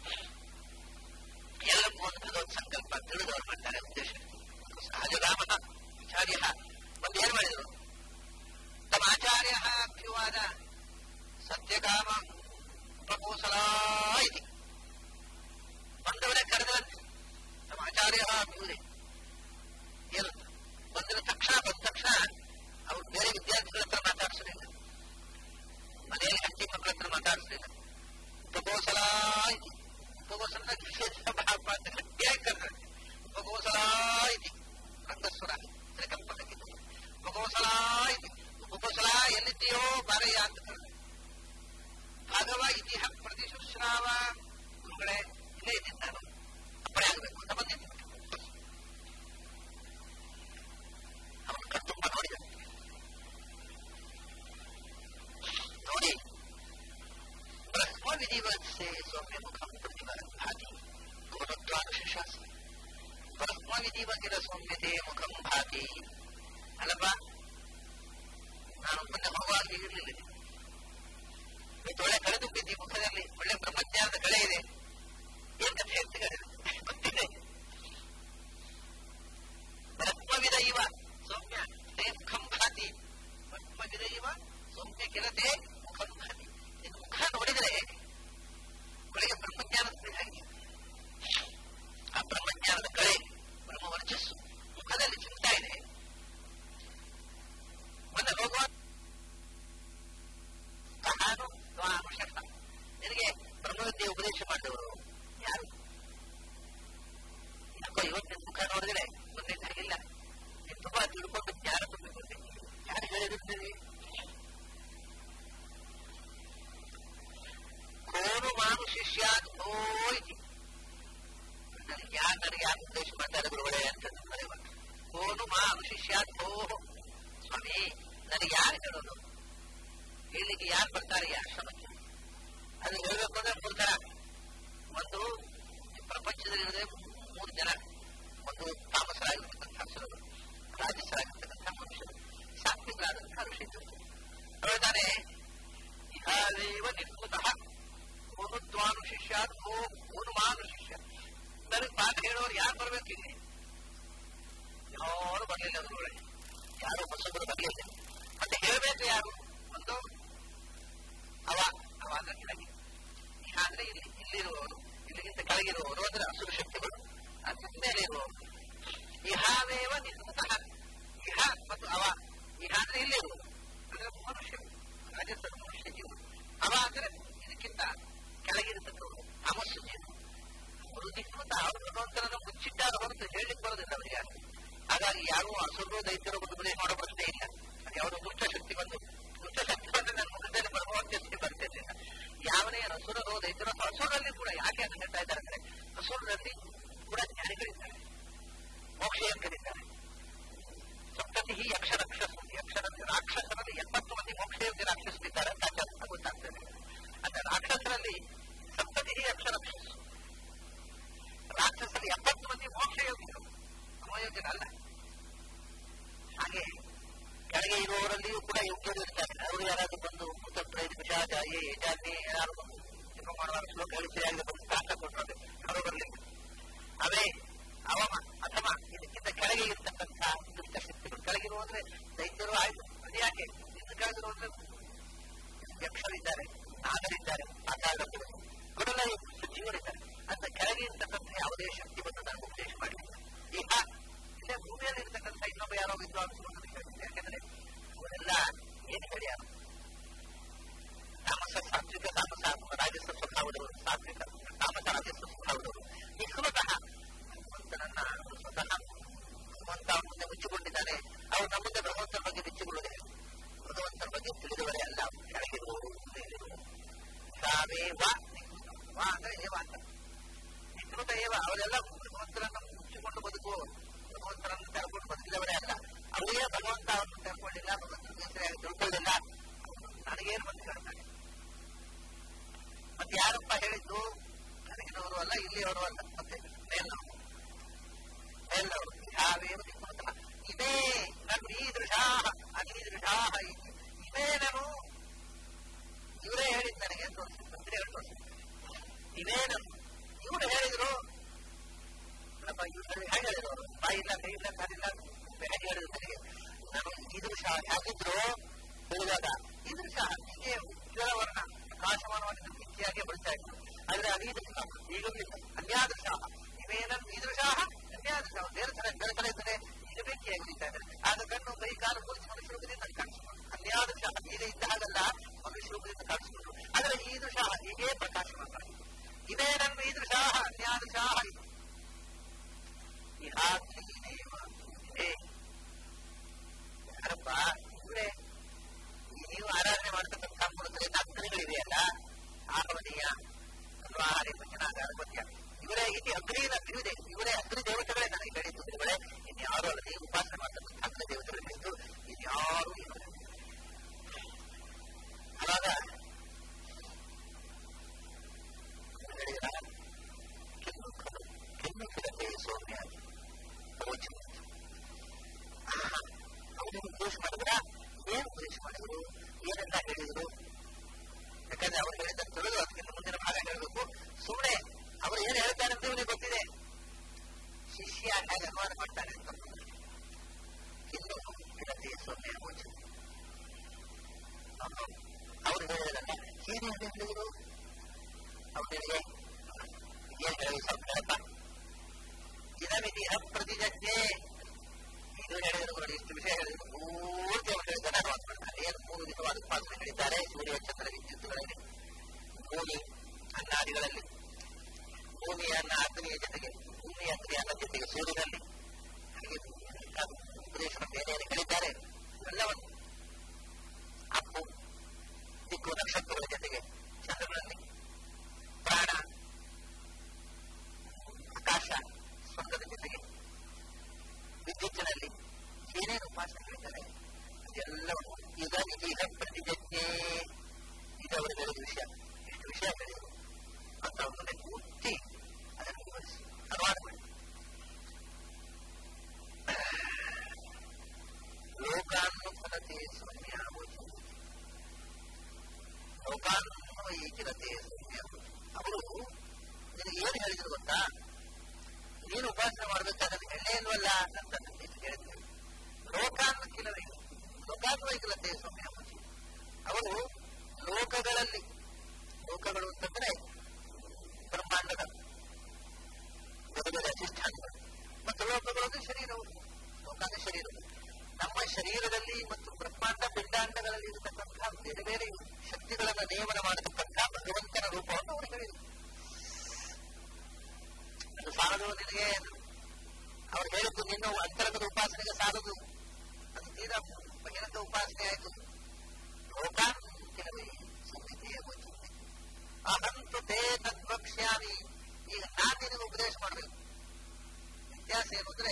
ಎಲ್ಲಕ್ಕೂ ಒಂದು ಭಗವತ್ ಸಂಕಲ್ಪ ತಿಳಿದವರು ಮಾಡ್ತಾರೆ ಉದ್ದೇಶ ಸಹಜರಾಮ ಆಚಾರ್ಯ ಬಂದು ಏನ್ ಮಾಡಿದರು ತಮ್ಮ ಆಚಾರ್ಯ ಅಭ್ಯುವಾದ ಸತ್ಯಕಾಮ ಪ್ರಕೋಸಲ ಇದೆ ಬಂದವರೇ ಕರೆದಂತೆ ನಮ್ಮ ಆಚಾರ್ಯ ಅಭ್ಯುದೆ ಏನು ಬಂದ ತಕ್ಷಣ ಬಂದ ತಕ್ಷಣ ಅವ್ರು ಬೇರೆ ವಿದ್ಯಾರ್ಥಿಗಳ ಹತ್ರ ಮಾತಾಡಿಸಲಿಲ್ಲ ಮನೆಯಲ್ಲಿ ಹಕ್ಕಿ ಮಕ್ಕಳ ಹತ್ರ ಮಾತಾಡಿಸಲಿಲ್ಲ ಉಪಗೋಸಲ ಇದೆ ಉಪಗೋಸಲ ಗಟ್ಟಿಯಾಗಿ ಕರೆದ್ರೆ ಉಪಗೋಸಲ ಇದೆ ರಂಗಸ್ವರ ತ್ರಿಕಲ್ಪ ಹಾಕಿದ್ದು ಉಪಗೋಸಲ ಇದೆ ಉಪಗೋಸಲ ಎಲ್ಲಿದ್ದೀಯೋ ಬಾರಯ್ಯ ಅಂತ ಕರೆದ್ರೆ ಭಾಗವ ಇತಿಹ ಪ್ರತಿಶುಶ್ರಾವ ಗುರುಗಳೇ ಇಲ್ಲೇ ಇದ್ದೀನಿ ನಾನು ಅಪ್ಪಣೆ ಆಗಬೇಕು ಅಂತ ಬಂದಿದ್ದೆ ಅವನು ಕರ್ತುಂಬ ನೋಡಿದ ನೋಡಿ ಬ್ರಹ್ಮ ವಿಧಿವತ್ಸೆ ಸೌಮ್ಯ ಮುಖಂ ಪ್ರತಿಭಾತಿ ಗುರುತ್ವಾನುಶಾಸ ಬ್ರಹ್ಮ ವಿಧಿವತಿರ ಸೌಮ್ಯತೆ ಮುಖಂ ಭಾತಿ ಅಲ್ಲಪ್ಪ ನಾನು ಮೊನ್ನೆ ಹೋಗುವಾಗ ಇರಲಿಲ್ಲ ಇವತ್ತು ಒಳ್ಳೆ ಕಳೆದುಬಿದ್ದಿ ಮುಖದಲ್ಲಿ ಒಳ್ಳೆ ಶಿಷ್ಯಾನ್ ಹೋಯ್ತಿ ನನಗೆ ಯಾರು ನನಗೆ ಯಾರು ಉದ್ದೇಶ ಮಾಡ್ತಾರೆ ಗುರುಗಳೇ ಅಂತ ಮರೆಯುವ ಕೋನು ಮಾ ಶಿಷ್ಯಾನ್ ಹೋ ಸ್ವಾಮಿ ನನಗೆ ಯಾರು ಹೇಳೋದು ಇಲ್ಲಿಗೆ ಯಾರು ಬರ್ತಾರೆ ಈ ಆಶ್ರಮಕ್ಕೆ ಅದು ಹೇಳ್ಬೇಕು ಅಂದ್ರೆ ಮೂರು ಜನ ಒಂದು ಪ್ರಪಂಚದಲ್ಲಿರದೆ ಮೂರು ಜನ ಒಂದು ತಾಮಸರಾಗಿರ್ತಕ್ಕಂಥ ಹಸುರರು ರಾಜಸರಾಗಿರ್ತಕ್ಕಂಥ ಮನುಷ್ಯರು ಸಾತ್ವಿಕರಾದಂತಹ ಋಷಿಗಳು ಅವರಿದ್ದಾನೆ ಇಹಾದೇವ ನಿರ್ಮುತಃ ಓನು ತ್ವಾನು ಶಿಷ್ಯ ಓ ಓನು ಮಾನು ಶಿಷ್ಯ ನನಗೆ ಪಾಠ ಹೇಳೋರು ಯಾರು ಬರ್ಬೇಕಿದೆ ಯಾರು ಬರಲಿಲ್ಲ ಗುರುಗಳೇ ಯಾರು ಹೊಸಬರು ಬರಲಿಲ್ಲ ಮತ್ತೆ ಹೇಳಬೇಕು ಯಾರು ಒಂದು ಅವ ಅವ ಅಂದ್ರೆ ಕೆಳಗೆ ಇಹ ಅಂದ್ರೆ ಇಲ್ಲಿ ಇಲ್ಲಿರುವವರು ಇಲ್ಲಿಗಿಂತ ಕೆಳಗಿರುವವರು ಅಂದ್ರೆ ಅಸುರ ಶಕ್ತಿಗಳು ಅದ್ರ ಮೇಲೆ ಇರುವವರು ಇಹಾವೇವ ನಿರ್ಮುತಃ ಇಹ ಮತ್ತು ಅವ ಇಹ ಅಂದ್ರೆ ಇಲ್ಲಿರುವುದು ಅಂದ್ರೆ ಮನುಷ್ಯ ರಾಜಸ ಮನುಷ್ಯ ಜೀವ ಅವ ಅಂದ್ರೆ ಇದಕ್ಕಿಂತ ಕೆಳಗಿರತಕ್ಕವರು ತಮಸ್ಸು ಜೀವ ಅವರು ನಿಷ್ಕೃತ ಅವರು ಭಗವಂತನನ್ನು ಮುಚ್ಚಿಟ್ಟಾರ ಹೊರತು ಹೇಳಲಿಕ್ಕೆ ಬರೋದಿಲ್ಲ ಅವರಿಗೆ ಹಾಗಾಗಿ ಯಾರು ಅಸುರು ದೈತ್ಯರು ಒಂದು ಬೆಲೆ ಮಾಡೋ ಪ್ರಶ್ನೆ ಇಲ್ಲ ಅದು ಯಾವುದೋ ದುಷ್ಟ ಶಕ್ತಿ ಬಂದು ದುಷ್ಟ ಶಕ್ತಿ ಬಂದ್ರೆ ನನ್ನ ಮುಖದಲ್ಲಿ ಭಗವಂತ ಬರ್ತಿರ್ಲಿಲ್ಲ ಯಾವನೇ ಅಸುರರು ದೈತ್ಯರು ಅಸುರಲ್ಲಿ ಕೂಡ ಯಾಕೆ ಅಂತ ಹೇಳ್ತಾ ಇದ್ದಾರೆ ಅಂದ್ರೆ ಅಸುರರಲ್ಲಿ ಕೂಡ ಜ್ಞಾನಿಗಳಿದ್ದಾರೆ ಮೋಕ್ಷಯೋಗ್ಯರಿದ್ದಾರೆ ಸಪ್ತತಿ ಯಕ್ಷ ರಾಕ್ಷಸ ಯಕ್ಷ ರಾಕ್ಷಸರಲ್ಲಿ ಎಪ್ಪತ್ತು ಮಂದಿ ಮೋಕ್ಷಯೋಗ್ಯ ರಾಕ್ಷಸರಿದ್ದಾರೆ ಅಂತ ಗೊತ್ತಾಗ್ತದೆ ಅಂದ್ರೆ ರಾಕ್ಷಸರಲ್ಲಿ ಸಪ್ತತಿ ಯಕ್ಷ ರಾಕ್ಷಸ ರಾಕ್ಷಸರಲ್ಲಿ ಎಪ್ಪತ್ತು ಮಂದಿ ಮೋಕ್ಷಯೋಗ್ಯರು ಸಮಯೋಗ್ಯರಲ್ಲ ಹಾಗೆ ಕೆಳಗೆ ಇರುವವರಲ್ಲಿಯೂ ಕೂಡ ಯೋಗ್ಯರು ಇರ್ತಾರೆ ಅವರು ಯಾರಾದ್ರೂ ಬಂದು ಮುತ್ತಪ್ಪ ವಿಷಾದ ಏ ಜಾತಿ ಯಾರು ಬಂದು ನಿಮ್ಮ ಮಾಡುವ ಶ್ಲೋಕ ಹೇಳಿ ಸರಿಯಾಗಿ ಬಂದು ಕಾಟ ಕೊಟ್ಟರೆ ಅವರು ಬರಲಿಲ್ಲ ಅವೇ ಅವಮ ಅಥವಾ ಇದಕ್ಕಿಂತ ಕೆಳಗೆ ಇರ್ತಕ್ಕಂಥ ದುಷ್ಟಶಕ್ತಿಗಳು ಕೆಳಗಿರುವ ಅಂದ್ರೆ ದೈತ್ಯರು ಆಯ್ತು ಅದು ಯಾಕೆ ಇನ್ನು ಕೆಳಗಿರುವ ಅಂದ್ರೆ ಯಕ್ಷರಿದ್ದಾರೆ ನಾಗರಿದ್ದಾರೆ ಪಾತಾಳ ಗುರುಲ ಜೀವರಿದ್ದಾರೆ ಅಂತ ಕೆಳಗೆ ಇರ್ತಕ್ಕಂಥ ಯಾವುದೇ ಶಕ್ತಿ ಬಂದು ನಾನು ಉಪದೇಶ ಮಾಡಲಿಲ್ಲ ಈಗ ಇಲ್ಲೇ ಭೂಮಿಯಲ್ಲಿ ಇರ್ತಕ್ಕಂಥ ಇನ್ನೊಬ್ಬ ಯಾರೋ ವಿದ್ವಾಂಸರು ಯಾಕೆಂದ್ರೆ ಅವರೆಲ್ಲ ಏನು ಹೇಳ್ಯಾರ ತಾಮಸ ಸಾತ್ವಿಕ ತಾಮಸ ರಾಜಸ ಸ್ವಭಾವದವರು ಸಾತ್ವಿಕ ತಾಮಸ ರಾಜಸ ಸ್ವಭಾವದವರು ನಿಷ್ಕೃತಃ ಭಗವಂತನನ್ನ ಸ್ವತಃ ಭಗವಂತ ಅವನ ಮುಂದೆ ಮುಚ್ಚಿಕೊಂಡಿದ್ದಾನೆ ಅವರು ನಮ್ಮ ಮುಂದೆ ಭಗವಂತನ ಬಗ್ಗೆ ಮುಚ್ಚಿಕೊಳ್ಳುವುದಿಲ್ಲ ಭಗವಂತನ ಬಗ್ಗೆ ತಿಳಿದವರೇ ಅಲ್ಲ ಕೆಳಗಿರುವವರು ಮೇಲಿರುವವರು ತಾವೇ ವಾ ವಾ ಅಂದ್ರೆ ಏವ ಅಂತ ನಿಷ್ಕೃತ ಏವ ಅವರೆಲ್ಲ ಭಗವಂತನನ್ನು ಮುಚ್ಚಿಕೊಂಡು ಬದುಕುವವರು ಭಗವಂತನನ್ನು ತೆರಕೊಂಡು ಬದುಕಿದವರೇ ಅಲ್ಲ ಅವರೇ ಭಗವಂತ ಅವರನ್ನು ತೆರಕೊಂಡಿಲ್ಲ ಭಗವಂತನ ಹೆಸರಾಗಿ ತಿಳ್ಕೊಳ್ಳಿಲ್ಲ ನನಗೇನು ಬಂದು ಹೇಳ್ತಾನೆ ಮತ್ತೆ ಯಾರಪ್ಪ ಹೇಳಿದ್ದು ನನಗಿನವರು ಅಲ್ಲ ಇಲ್ಲಿಯವರು ಅಲ್ಲ ಮತ್ತೆ ಮೇಲ್ನವರು ಮೇಲ್ನವರು ಯಾವೇನು ನಿಮ್ಮಂತಹ ಇದೇ ನಾನು ಈ ದೃಶಾ ಅನೀದೃಶಾಹ ಇದೇ ನಾನು ಇವರೇ ಹೇಳಿದ್ ನನಗೆ ಅಂತ ತೋರಿಸಿದ್ರು ಹೇಳಿ ತೋರಿಸಿದ್ರು ಇದೇ ನಾನು ಇವರು ಹೇಳಿದ್ರು ನಮ್ಮ ಇವರು ಹೇಗೆ ಹೇಳಿದ್ರು ಬಾಯಿ ಇಲ್ಲ ಕೈ ಇಲ್ಲ ಕಾಲಿಲ್ಲ ಹೇಗೆ ಹೇಳಿದ್ರು ನನಗೆ ನಾನು ಈ ದೃಶ ಹೇಗಿದ್ರು ಹೇಳಿದಾಗ ಈ ದೃಶ ಹೀಗೆ ಉಜ್ವಲವರ್ಣ ಪ್ರಕಾಶಮಾನವಾಗಿ ಮಿಥ್ಯಾಗೆ ಬರುತ್ತಾ ಇತ್ತು ಆದ್ರೆ ಅದೀದೃಶ ಈಗಲೂ ಇಲ್ಲ ಅನ್ಯಾದೃಶ ಇವೇನನ್ ಈದೃಶ ಅನ್ಯಾದೃಶ ಬೇರೆ ತರ ಬೇರೆ ತರ ಇದ್ದರೆ ಈಗ ಬೆಂಕಿಯಾಗಿ ಉಳಿತಾ ಇದ್ದಾರೆ ಆಗ ಕಣ್ಣು ಕೈ ಕಾಲು ಮುರಿಸಿ ಮನುಷ್ಯ ರೂಪದಿಂದ ಕಾಣಿಸಿಕೊಂಡು ಅನ್ಯಾದೃಶ ಈಗ ಇದ್ದ ಹಾಗಲ್ಲ ಮನುಷ್ಯ ರೂಪದಿಂದ ಕಾಣಿಸಿಕೊಂಡು ಆದರೆ ಈ ದೃಶ ಹೀಗೆ ಪ್ರಕಾಶಮಾನ ಇವೇನನ್ ಈದೃಶ ಅನ್ಯಾದೃಶ ಇಹಾಗ್ನೇವ ಏ ಯಾರಪ್ಪ ಇವರೇ ನೀವು ಆರಾಧನೆ ಮಾಡತಕ್ಕಂಥ ಮೂಲದಲ್ಲಿ ಅಗ್ನಿಗಳಿವೆಯಲ್ಲ ಆಹವನೀಯ ಆಹಾರ ಭಜನಾಗಾರ ಮಧ್ಯ ಇವರೇ ಇಲ್ಲಿ ಅಗ್ನಿಯಿಂದ ತಿಳಿದೆ ಇವರೇ ಅಗ್ನಿ ದೇವತೆಗಳೇ ನನಗೆ ಹೇಳಿದ್ದು ಇವರೇ ಇನ್ಯಾರು ಅಲ್ಲ ನೀವು ಉಪಾಸನೆ ಮಾಡ್ತಕ್ಕಂಥ ಅಗ್ನಿ ದೇವತೆಗಳು ಹೇಳಿದ್ದು ಇನ್ಯಾರು ಇಲ್ಲ ಅವಾಗ ಹೇಳಿದ ಕೆನ್ನು ಕೆನ್ನು ಕಿರತೆ ಸೌಮ್ಯ ಅವಚಿ ಅವನಿಗೆ ಉಪದೇಶ ಮಾಡಿದ್ರ ಏನ್ ಉಪದೇಶ ಮಾಡಿದ್ರು ಏನೆಲ್ಲ ಹೇಳಿದ್ರು ಯಾಕಂದ್ರೆ ಅವ್ರು ಹೇಳಿದ ತಿಳಿದು ಅದಕ್ಕಿಂತ ಮುಂದಿನ ಭಾಗ ಹೇಳಬೇಕು ಸುಮ್ಮನೆ ಅವರು ಏನ್ ಹೇಳ್ತಾರೆ ಅಂತ ಇವನಿಗೆ ಗೊತ್ತಿದೆ ಶಿಷ್ಯ ಹೇಗೆ ಅನುವಾದ ಮಾಡ್ತಾನೆ ಅಂತ ಇನ್ನು ಕಿರತೆ ಸೌಮ್ಯ ಅವಚಿ ಅವ್ರು ಹೇಳಿದ್ರಲ್ಲ ಏನೇ ಹೇಳಿದ್ರು ಅವನಿಗೆ ಏನ್ ಹೇಳಿ ಸ್ವಲ್ಪ ಹೇಳಪ್ಪ ಇದಮಿತಿಹ ಪ್ರತಿಜಜ್ಞೆ ಇದು ಹೇಳಿದ್ರು ನೋಡಿ ಇಷ್ಟು ವಿಷಯ ಹೇಳಿದ್ರು ಪೂರ್ತಿ ಅವರು ಹೇಳಿದ್ದಾರೆ ಅನುವಾದ ಮಾಡ್ತಾರೆ ಏನು ಮೂರು ವಿಧವಾದ ಉಪಾಸನೆ ಹೇಳಿದ್ದಾರೆ ಸೂರ್ಯ ಚಂದ್ರ ವಿದ್ಯುತ್ಗಳಲ್ಲಿ ಭೂಮಿ ಅನ್ನಾದಿಗಳಲ್ಲಿ ಭೂಮಿಯ ಅನ್ನ ಅಗ್ನಿಯ ಜೊತೆಗೆ ಭೂಮಿಯ ಅಗ್ನಿಯ ಅನ್ನ ಜೊತೆಗೆ ಸೂರ್ಯನಲ್ಲಿ ಹಾಗೆ ಉಪದೇಶವನ್ನು ಏನೇನು ಹೇಳಿದ್ದಾರೆ ಇವೆಲ್ಲವನ್ನು ಅಪ್ಪು ದಿಕ್ಕು ನಕ್ಷತ್ರಗಳ ಜೊತೆಗೆ ಚಂದ್ರಗಳಲ್ಲಿ ಪ್ರಾಣ ಅಂತ ಅವರನ್ನೇ ಪೂರ್ತಿ ಅದನ್ನು ವಿವರಿಸಿ ಅನುವಾದ ಮಾಡಿ ಲೋಕಾನ್ಮುಖನತೆ ಸೌಮ್ಯಾವಚಿ ಲೋಕಾನ್ವಯಿಕಿರತೆ ಸೌಮ್ಯಾವಚಿ ಅವರು ನಿನಗೆ ಏನು ಹೇಳಿದ್ರು ಗೊತ್ತಾ ನೀನು ಉಪಾಸನೆ ಮಾಡಬೇಕಾದ್ರೆ ಎಣ್ಣೆ ಇಲ್ವಲ್ಲ ಅಂತ ಹೇಳಿದ್ರು ಲೋಕಾನ್ಮುಖಿಲವೇ ಲೋಕಾನ್ವಯಿಕಿರತೆ ಸೌಮ್ಯಾವಚಿ ಅವರು ಲೋಕಗಳಲ್ಲಿ ಲೋಕಗಳು ಅಂತಂದ್ರೆ ಬ್ರಹ್ಮಾಂಡದ ಬೇರೆ ಬೇರೆ ಅಧಿಷ್ಠಾನಗಳು ಮತ್ತು ಲೋಕಗಳು ಶರೀರವು ಲೋಕಾದ ಶರೀರವು ನಮ್ಮ ಶರೀರದಲ್ಲಿ ಮತ್ತು ಬ್ರಹ್ಮಾಂಡ ಪಿಂಡಾಂಡಗಳಲ್ಲಿ ಇರತಕ್ಕಂತಹ ಬೇರೆ ಬೇರೆ ಶಕ್ತಿಗಳನ್ನು ನೇಮನ ಮಾಡತಕ್ಕಂತಹ ಭಗವಂತನ ರೂಪವನ್ನು ಅವರು ಹೇಳಿದರು ಅದು ಸಾಲದು ನಿನಗೆ ಅವ್ರು ಹೇಳಿದ್ದು ನಿನ್ನ ಅಂತರಂಗದ ಉಪಾಸನೆಗೆ ಸಾಲದು ಅದು ತೀರಾ ಬಹಿರಂಗ ಉಪಾಸನೆ ಆಯಿತು ಲೋಕಾನ್ ಕೆಲವೇ ಸಂಹಿತೆಯ ಗೊತ್ತು ಅಹಂತು ತೇ ತದ್ವಕ್ಷ್ಯಾಮಿ ಈಗ ನಾನು ನಿನಗೆ ಉಪದೇಶ ಮಾಡಬೇಕು ವ್ಯತ್ಯಾಸ ಏನು ಅಂದ್ರೆ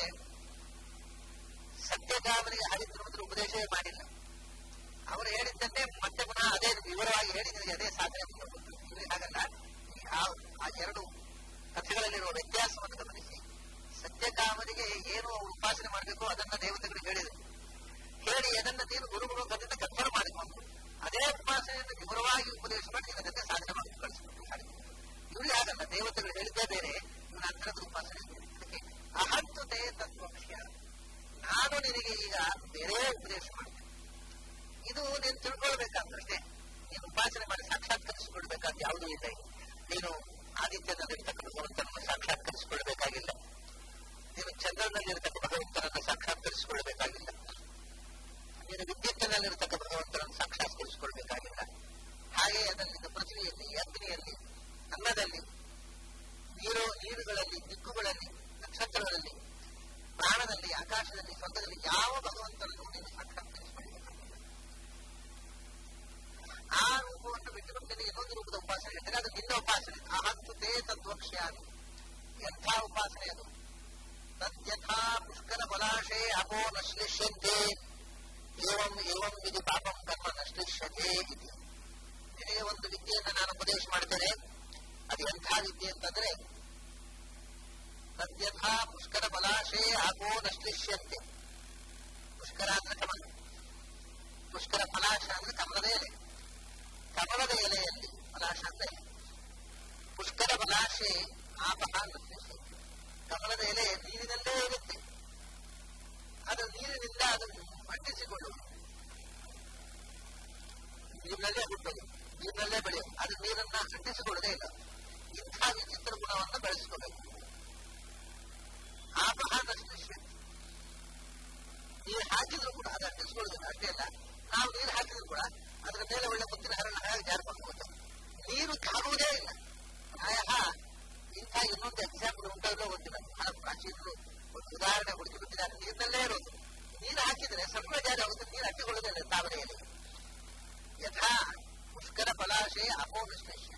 ಸತ್ಯಗಾಮನಿಗೆ ಹರಿದ್ರಮಂತ್ರ ಉಪದೇಶವೇ ಮಾಡಿಲ್ಲ ಅವರು ಹೇಳಿದ್ದನ್ನೇ ಮತ್ತೆ ಪುನಃ ಅದೇ ವಿವರವಾಗಿ ಹೇಳಿ ನಿನಗೆ ಅದೇ ಸಾಧನೆ ಮಾಡಬೇಕು ಇಲ್ಲಿ ಹಾಗಲ್ಲ ಆ ಎರಡು ಕಥೆಗಳಲ್ಲಿರುವ ವ್ಯತ್ಯಾಸವನ್ನು ಗಮನಿಸಿ ಸತ್ಯಕಾಮನಿಗೆ ಏನು ಉಪಾಸನೆ ಮಾಡಬೇಕು ಅದನ್ನ ದೇವತೆಗಳು ಹೇಳಿದರು ಹೇಳಿ ಅದನ್ನ ನೀನು ಗುರುಗಳು ಅದನ್ನ ಕನ್ಫರ್ಮ್ ಮಾಡಿಕೊಂಡು ಅದೇ ಉಪಾಸನೆಯನ್ನು ವಿವರವಾಗಿ ಉಪದೇಶ ಮಾಡಿ ನೀನು ಅದನ್ನೇ ಸಾಧನೆ ಮಾಡಿ ಕಳಿಸ್ಬೇಕು ಇವ್ರು ಹಾಗಲ್ಲ ದೇವತೆಗಳು ಹೇಳಿದ್ದೇ ಬೇರೆ ಇವನ ಅಂತರದ ಉಪಾಸನೆ ಅದಕ್ಕೆ ಅಹಂತು ತೇ ತತ್ವಕ್ಷ ನಾನು ನಿನಗೆ ಈಗ ಬೇರೆ ಉಪದೇಶ ಮಾಡ್ತೇನೆ ಇದು ನೀನು ತಿಳ್ಕೊಳ್ಬೇಕಾದ್ರೆ ನೀನು ಉಪಾಸನೆ ಮಾಡಿ ಸಾಕ್ಷಾತ್ಕರಿಸಿಕೊಳ್ಬೇಕಾದ ಯಾವುದೂ ಇಲ್ಲ ನೀನು ಆದಿತ್ಯದಲ್ಲಿರ್ತಕ್ಕ ಭಗವಂತನನ್ನು ಸಾಕ್ಷಾತ್ಕರಿಸಿಕೊಳ್ಬೇಕಾಗಿಲ್ಲ ನೀನು ಚಂದ್ರನಲ್ಲಿರ್ತಕ್ಕ ಭಗವಂತನನ್ನು ಸಾಕ್ಷಾತ್ಕರಿಸಿಕೊಳ್ಬೇಕಾಗಿಲ್ಲ ನೀನು ವಿದ್ಯುತ್ತಿನಲ್ಲಿರ್ತಕ್ಕ ಭಗವಂತನನ್ನು ಸಾಕ್ಷಾತ್ಕರಿಸಿಕೊಳ್ಬೇಕಾಗಿಲ್ಲ ಹಾಗೆ ಅದರಲ್ಲಿ ಪೃಥ್ವಿಯಲ್ಲಿ ಅಗ್ನಿಯಲ್ಲಿ ಅನ್ನದಲ್ಲಿ ನೀರು ನೀರುಗಳಲ್ಲಿ ದಿಕ್ಕುಗಳಲ್ಲಿ ನಕ್ಷತ್ರಗಳಲ್ಲಿ ಪ್ರಾಣದಲ್ಲಿ ಆಕಾಶದಲ್ಲಿ ಸ್ವರ್ಗದಲ್ಲಿ ಯಾವ ಭಗವಂತನನ್ನು ನೀನು ಸಾಕ್ಷಾತ್ಕರಿಸಿಕೊಳ್ಳಬೇಕಾಗಿಲ್ಲ ಆ ರೂಪವನ್ನು ಬಿಟ್ಟುಕೊಂಡು ನಿನಗೆ ಇನ್ನೊಂದು ರೂಪದ ಉಪಾಸನೆ ಹೇಳ್ತಾರೆ ಅದು ನಿನ್ನ ಉಪಾಸನೆ ಅಹಂತು ತೇ ತದ್ವಕ್ಷ್ಯಾಮಿ ಎಂಥ ಉಪಾಸನೆ ಅದು ತದ್ಯಥಾ ಪುಷ್ಕರ ಬಲಾಶೆ ಅಪೋ ನಶ್ಲಿಷ್ಯಂತೆ ಏವಂ ಏವಂ ವಿಧಿ ಪಾಪಂ ಕರ್ಮ ನಶ್ಲಿಷ್ಯತೆ ಇದು ನಿನಗೆ ಒಂದು ವಿದ್ಯೆಯನ್ನು ನಾನು ಉಪದೇಶ ಮಾಡ್ತೇನೆ ಅದು ಎಂಥ ವಿದ್ಯೆ ಅಂತಂದ್ರೆ ತದ್ಯಥಾ ಪುಷ್ಕರ ಬಲಾಶೆ ಆಗೋ ನಶ್ಲಿಷ್ಯಂತೆ ಪುಷ್ಕರ ಅಂದ್ರೆ ಕಮಲ ಪುಷ್ಕರ ಫಲಾಶ ಅಂದ್ರೆ ಕಮಲದ ಎಲೆ ಕಮಲದ ಎಲೆಯಲ್ಲಿ ಫಲಾಶ ಅಂದ್ರೆ ಪುಷ್ಕರ ಬಲಾಶೆ ಆಪಹ ನಶ್ಲಿಷ್ಯಂತೆ ಕಮಲದ ಎಲೆ ನೀರಿನಲ್ಲೇ ಇರುತ್ತೆ ಅದು ನೀರಿನಿಂದ ಅದನ್ನು ಅಂಟಿಸಿಕೊಳ್ಳುವುದು ನೀರಿನಲ್ಲೇ ಹುಟ್ಟೋದು ನೀರಿನಲ್ಲೇ ಬೆಳೆಯೋದು ಅದು ನೀರನ್ನ ಅಂಟಿಸಿಕೊಳ್ಳದೇ ಇಲ್ಲ ಇಂಥ ವಿಚಿತ್ರ ಗುಣವನ್ನು ಬೆಳೆಸಿಕೋಬೇಕು ಆ ಮಹಾದರ್ಶನ ನೀರು ಹಾಕಿದ್ರು ಕೂಡ ಅದು ಅಂಟಿಸಿಕೊಳ್ಳೋದಿಲ್ಲ ಅಷ್ಟೇ ಅಲ್ಲ ನಾವು ನೀರು ಹಾಕಿದ್ರು ಕೂಡ ಅದರ ಮೇಲೆ ಒಳ್ಳೆ ಮುತ್ತಿನ ಹರಣ ಹಾಗೆ ಜಾರಿಕೊಂಡು ಹೋಗುತ್ತೆ ನೀರು ತಾಗುವುದೇ ಇಲ್ಲ ಪ್ರಾಯ ಇಂಥ ಇನ್ನೊಂದು ಎಕ್ಸಾಂಪಲ್ ಉಂಟಾಗಲೋ ಗೊತ್ತಿಲ್ಲ ಬಹಳ ಪ್ರಾಚೀನರು ಒಂದು ಉದಾಹರಣೆ ಹುಡುಕಿ ಬಿಟ್ಟಿದ್ದಾರೆ ನೀರಿನಲ್ಲೇ ಇರೋದು ನೀರು ಹಾಕಿದ್ರೆ ಸ್ವಲ್ಪ ಜಾರಿ ಆಗುತ್ತೆ ನೀರು ಅಂಟಿಕೊಳ್ಳೋದೇ ಇಲ್ಲ ತಾವರೆಯಲ್ಲಿ ಯಥಾ ಪುಷ್ಕರ ಫಲಾಶಯ ಅಪೋ ವಿಶ್ಲೇಷ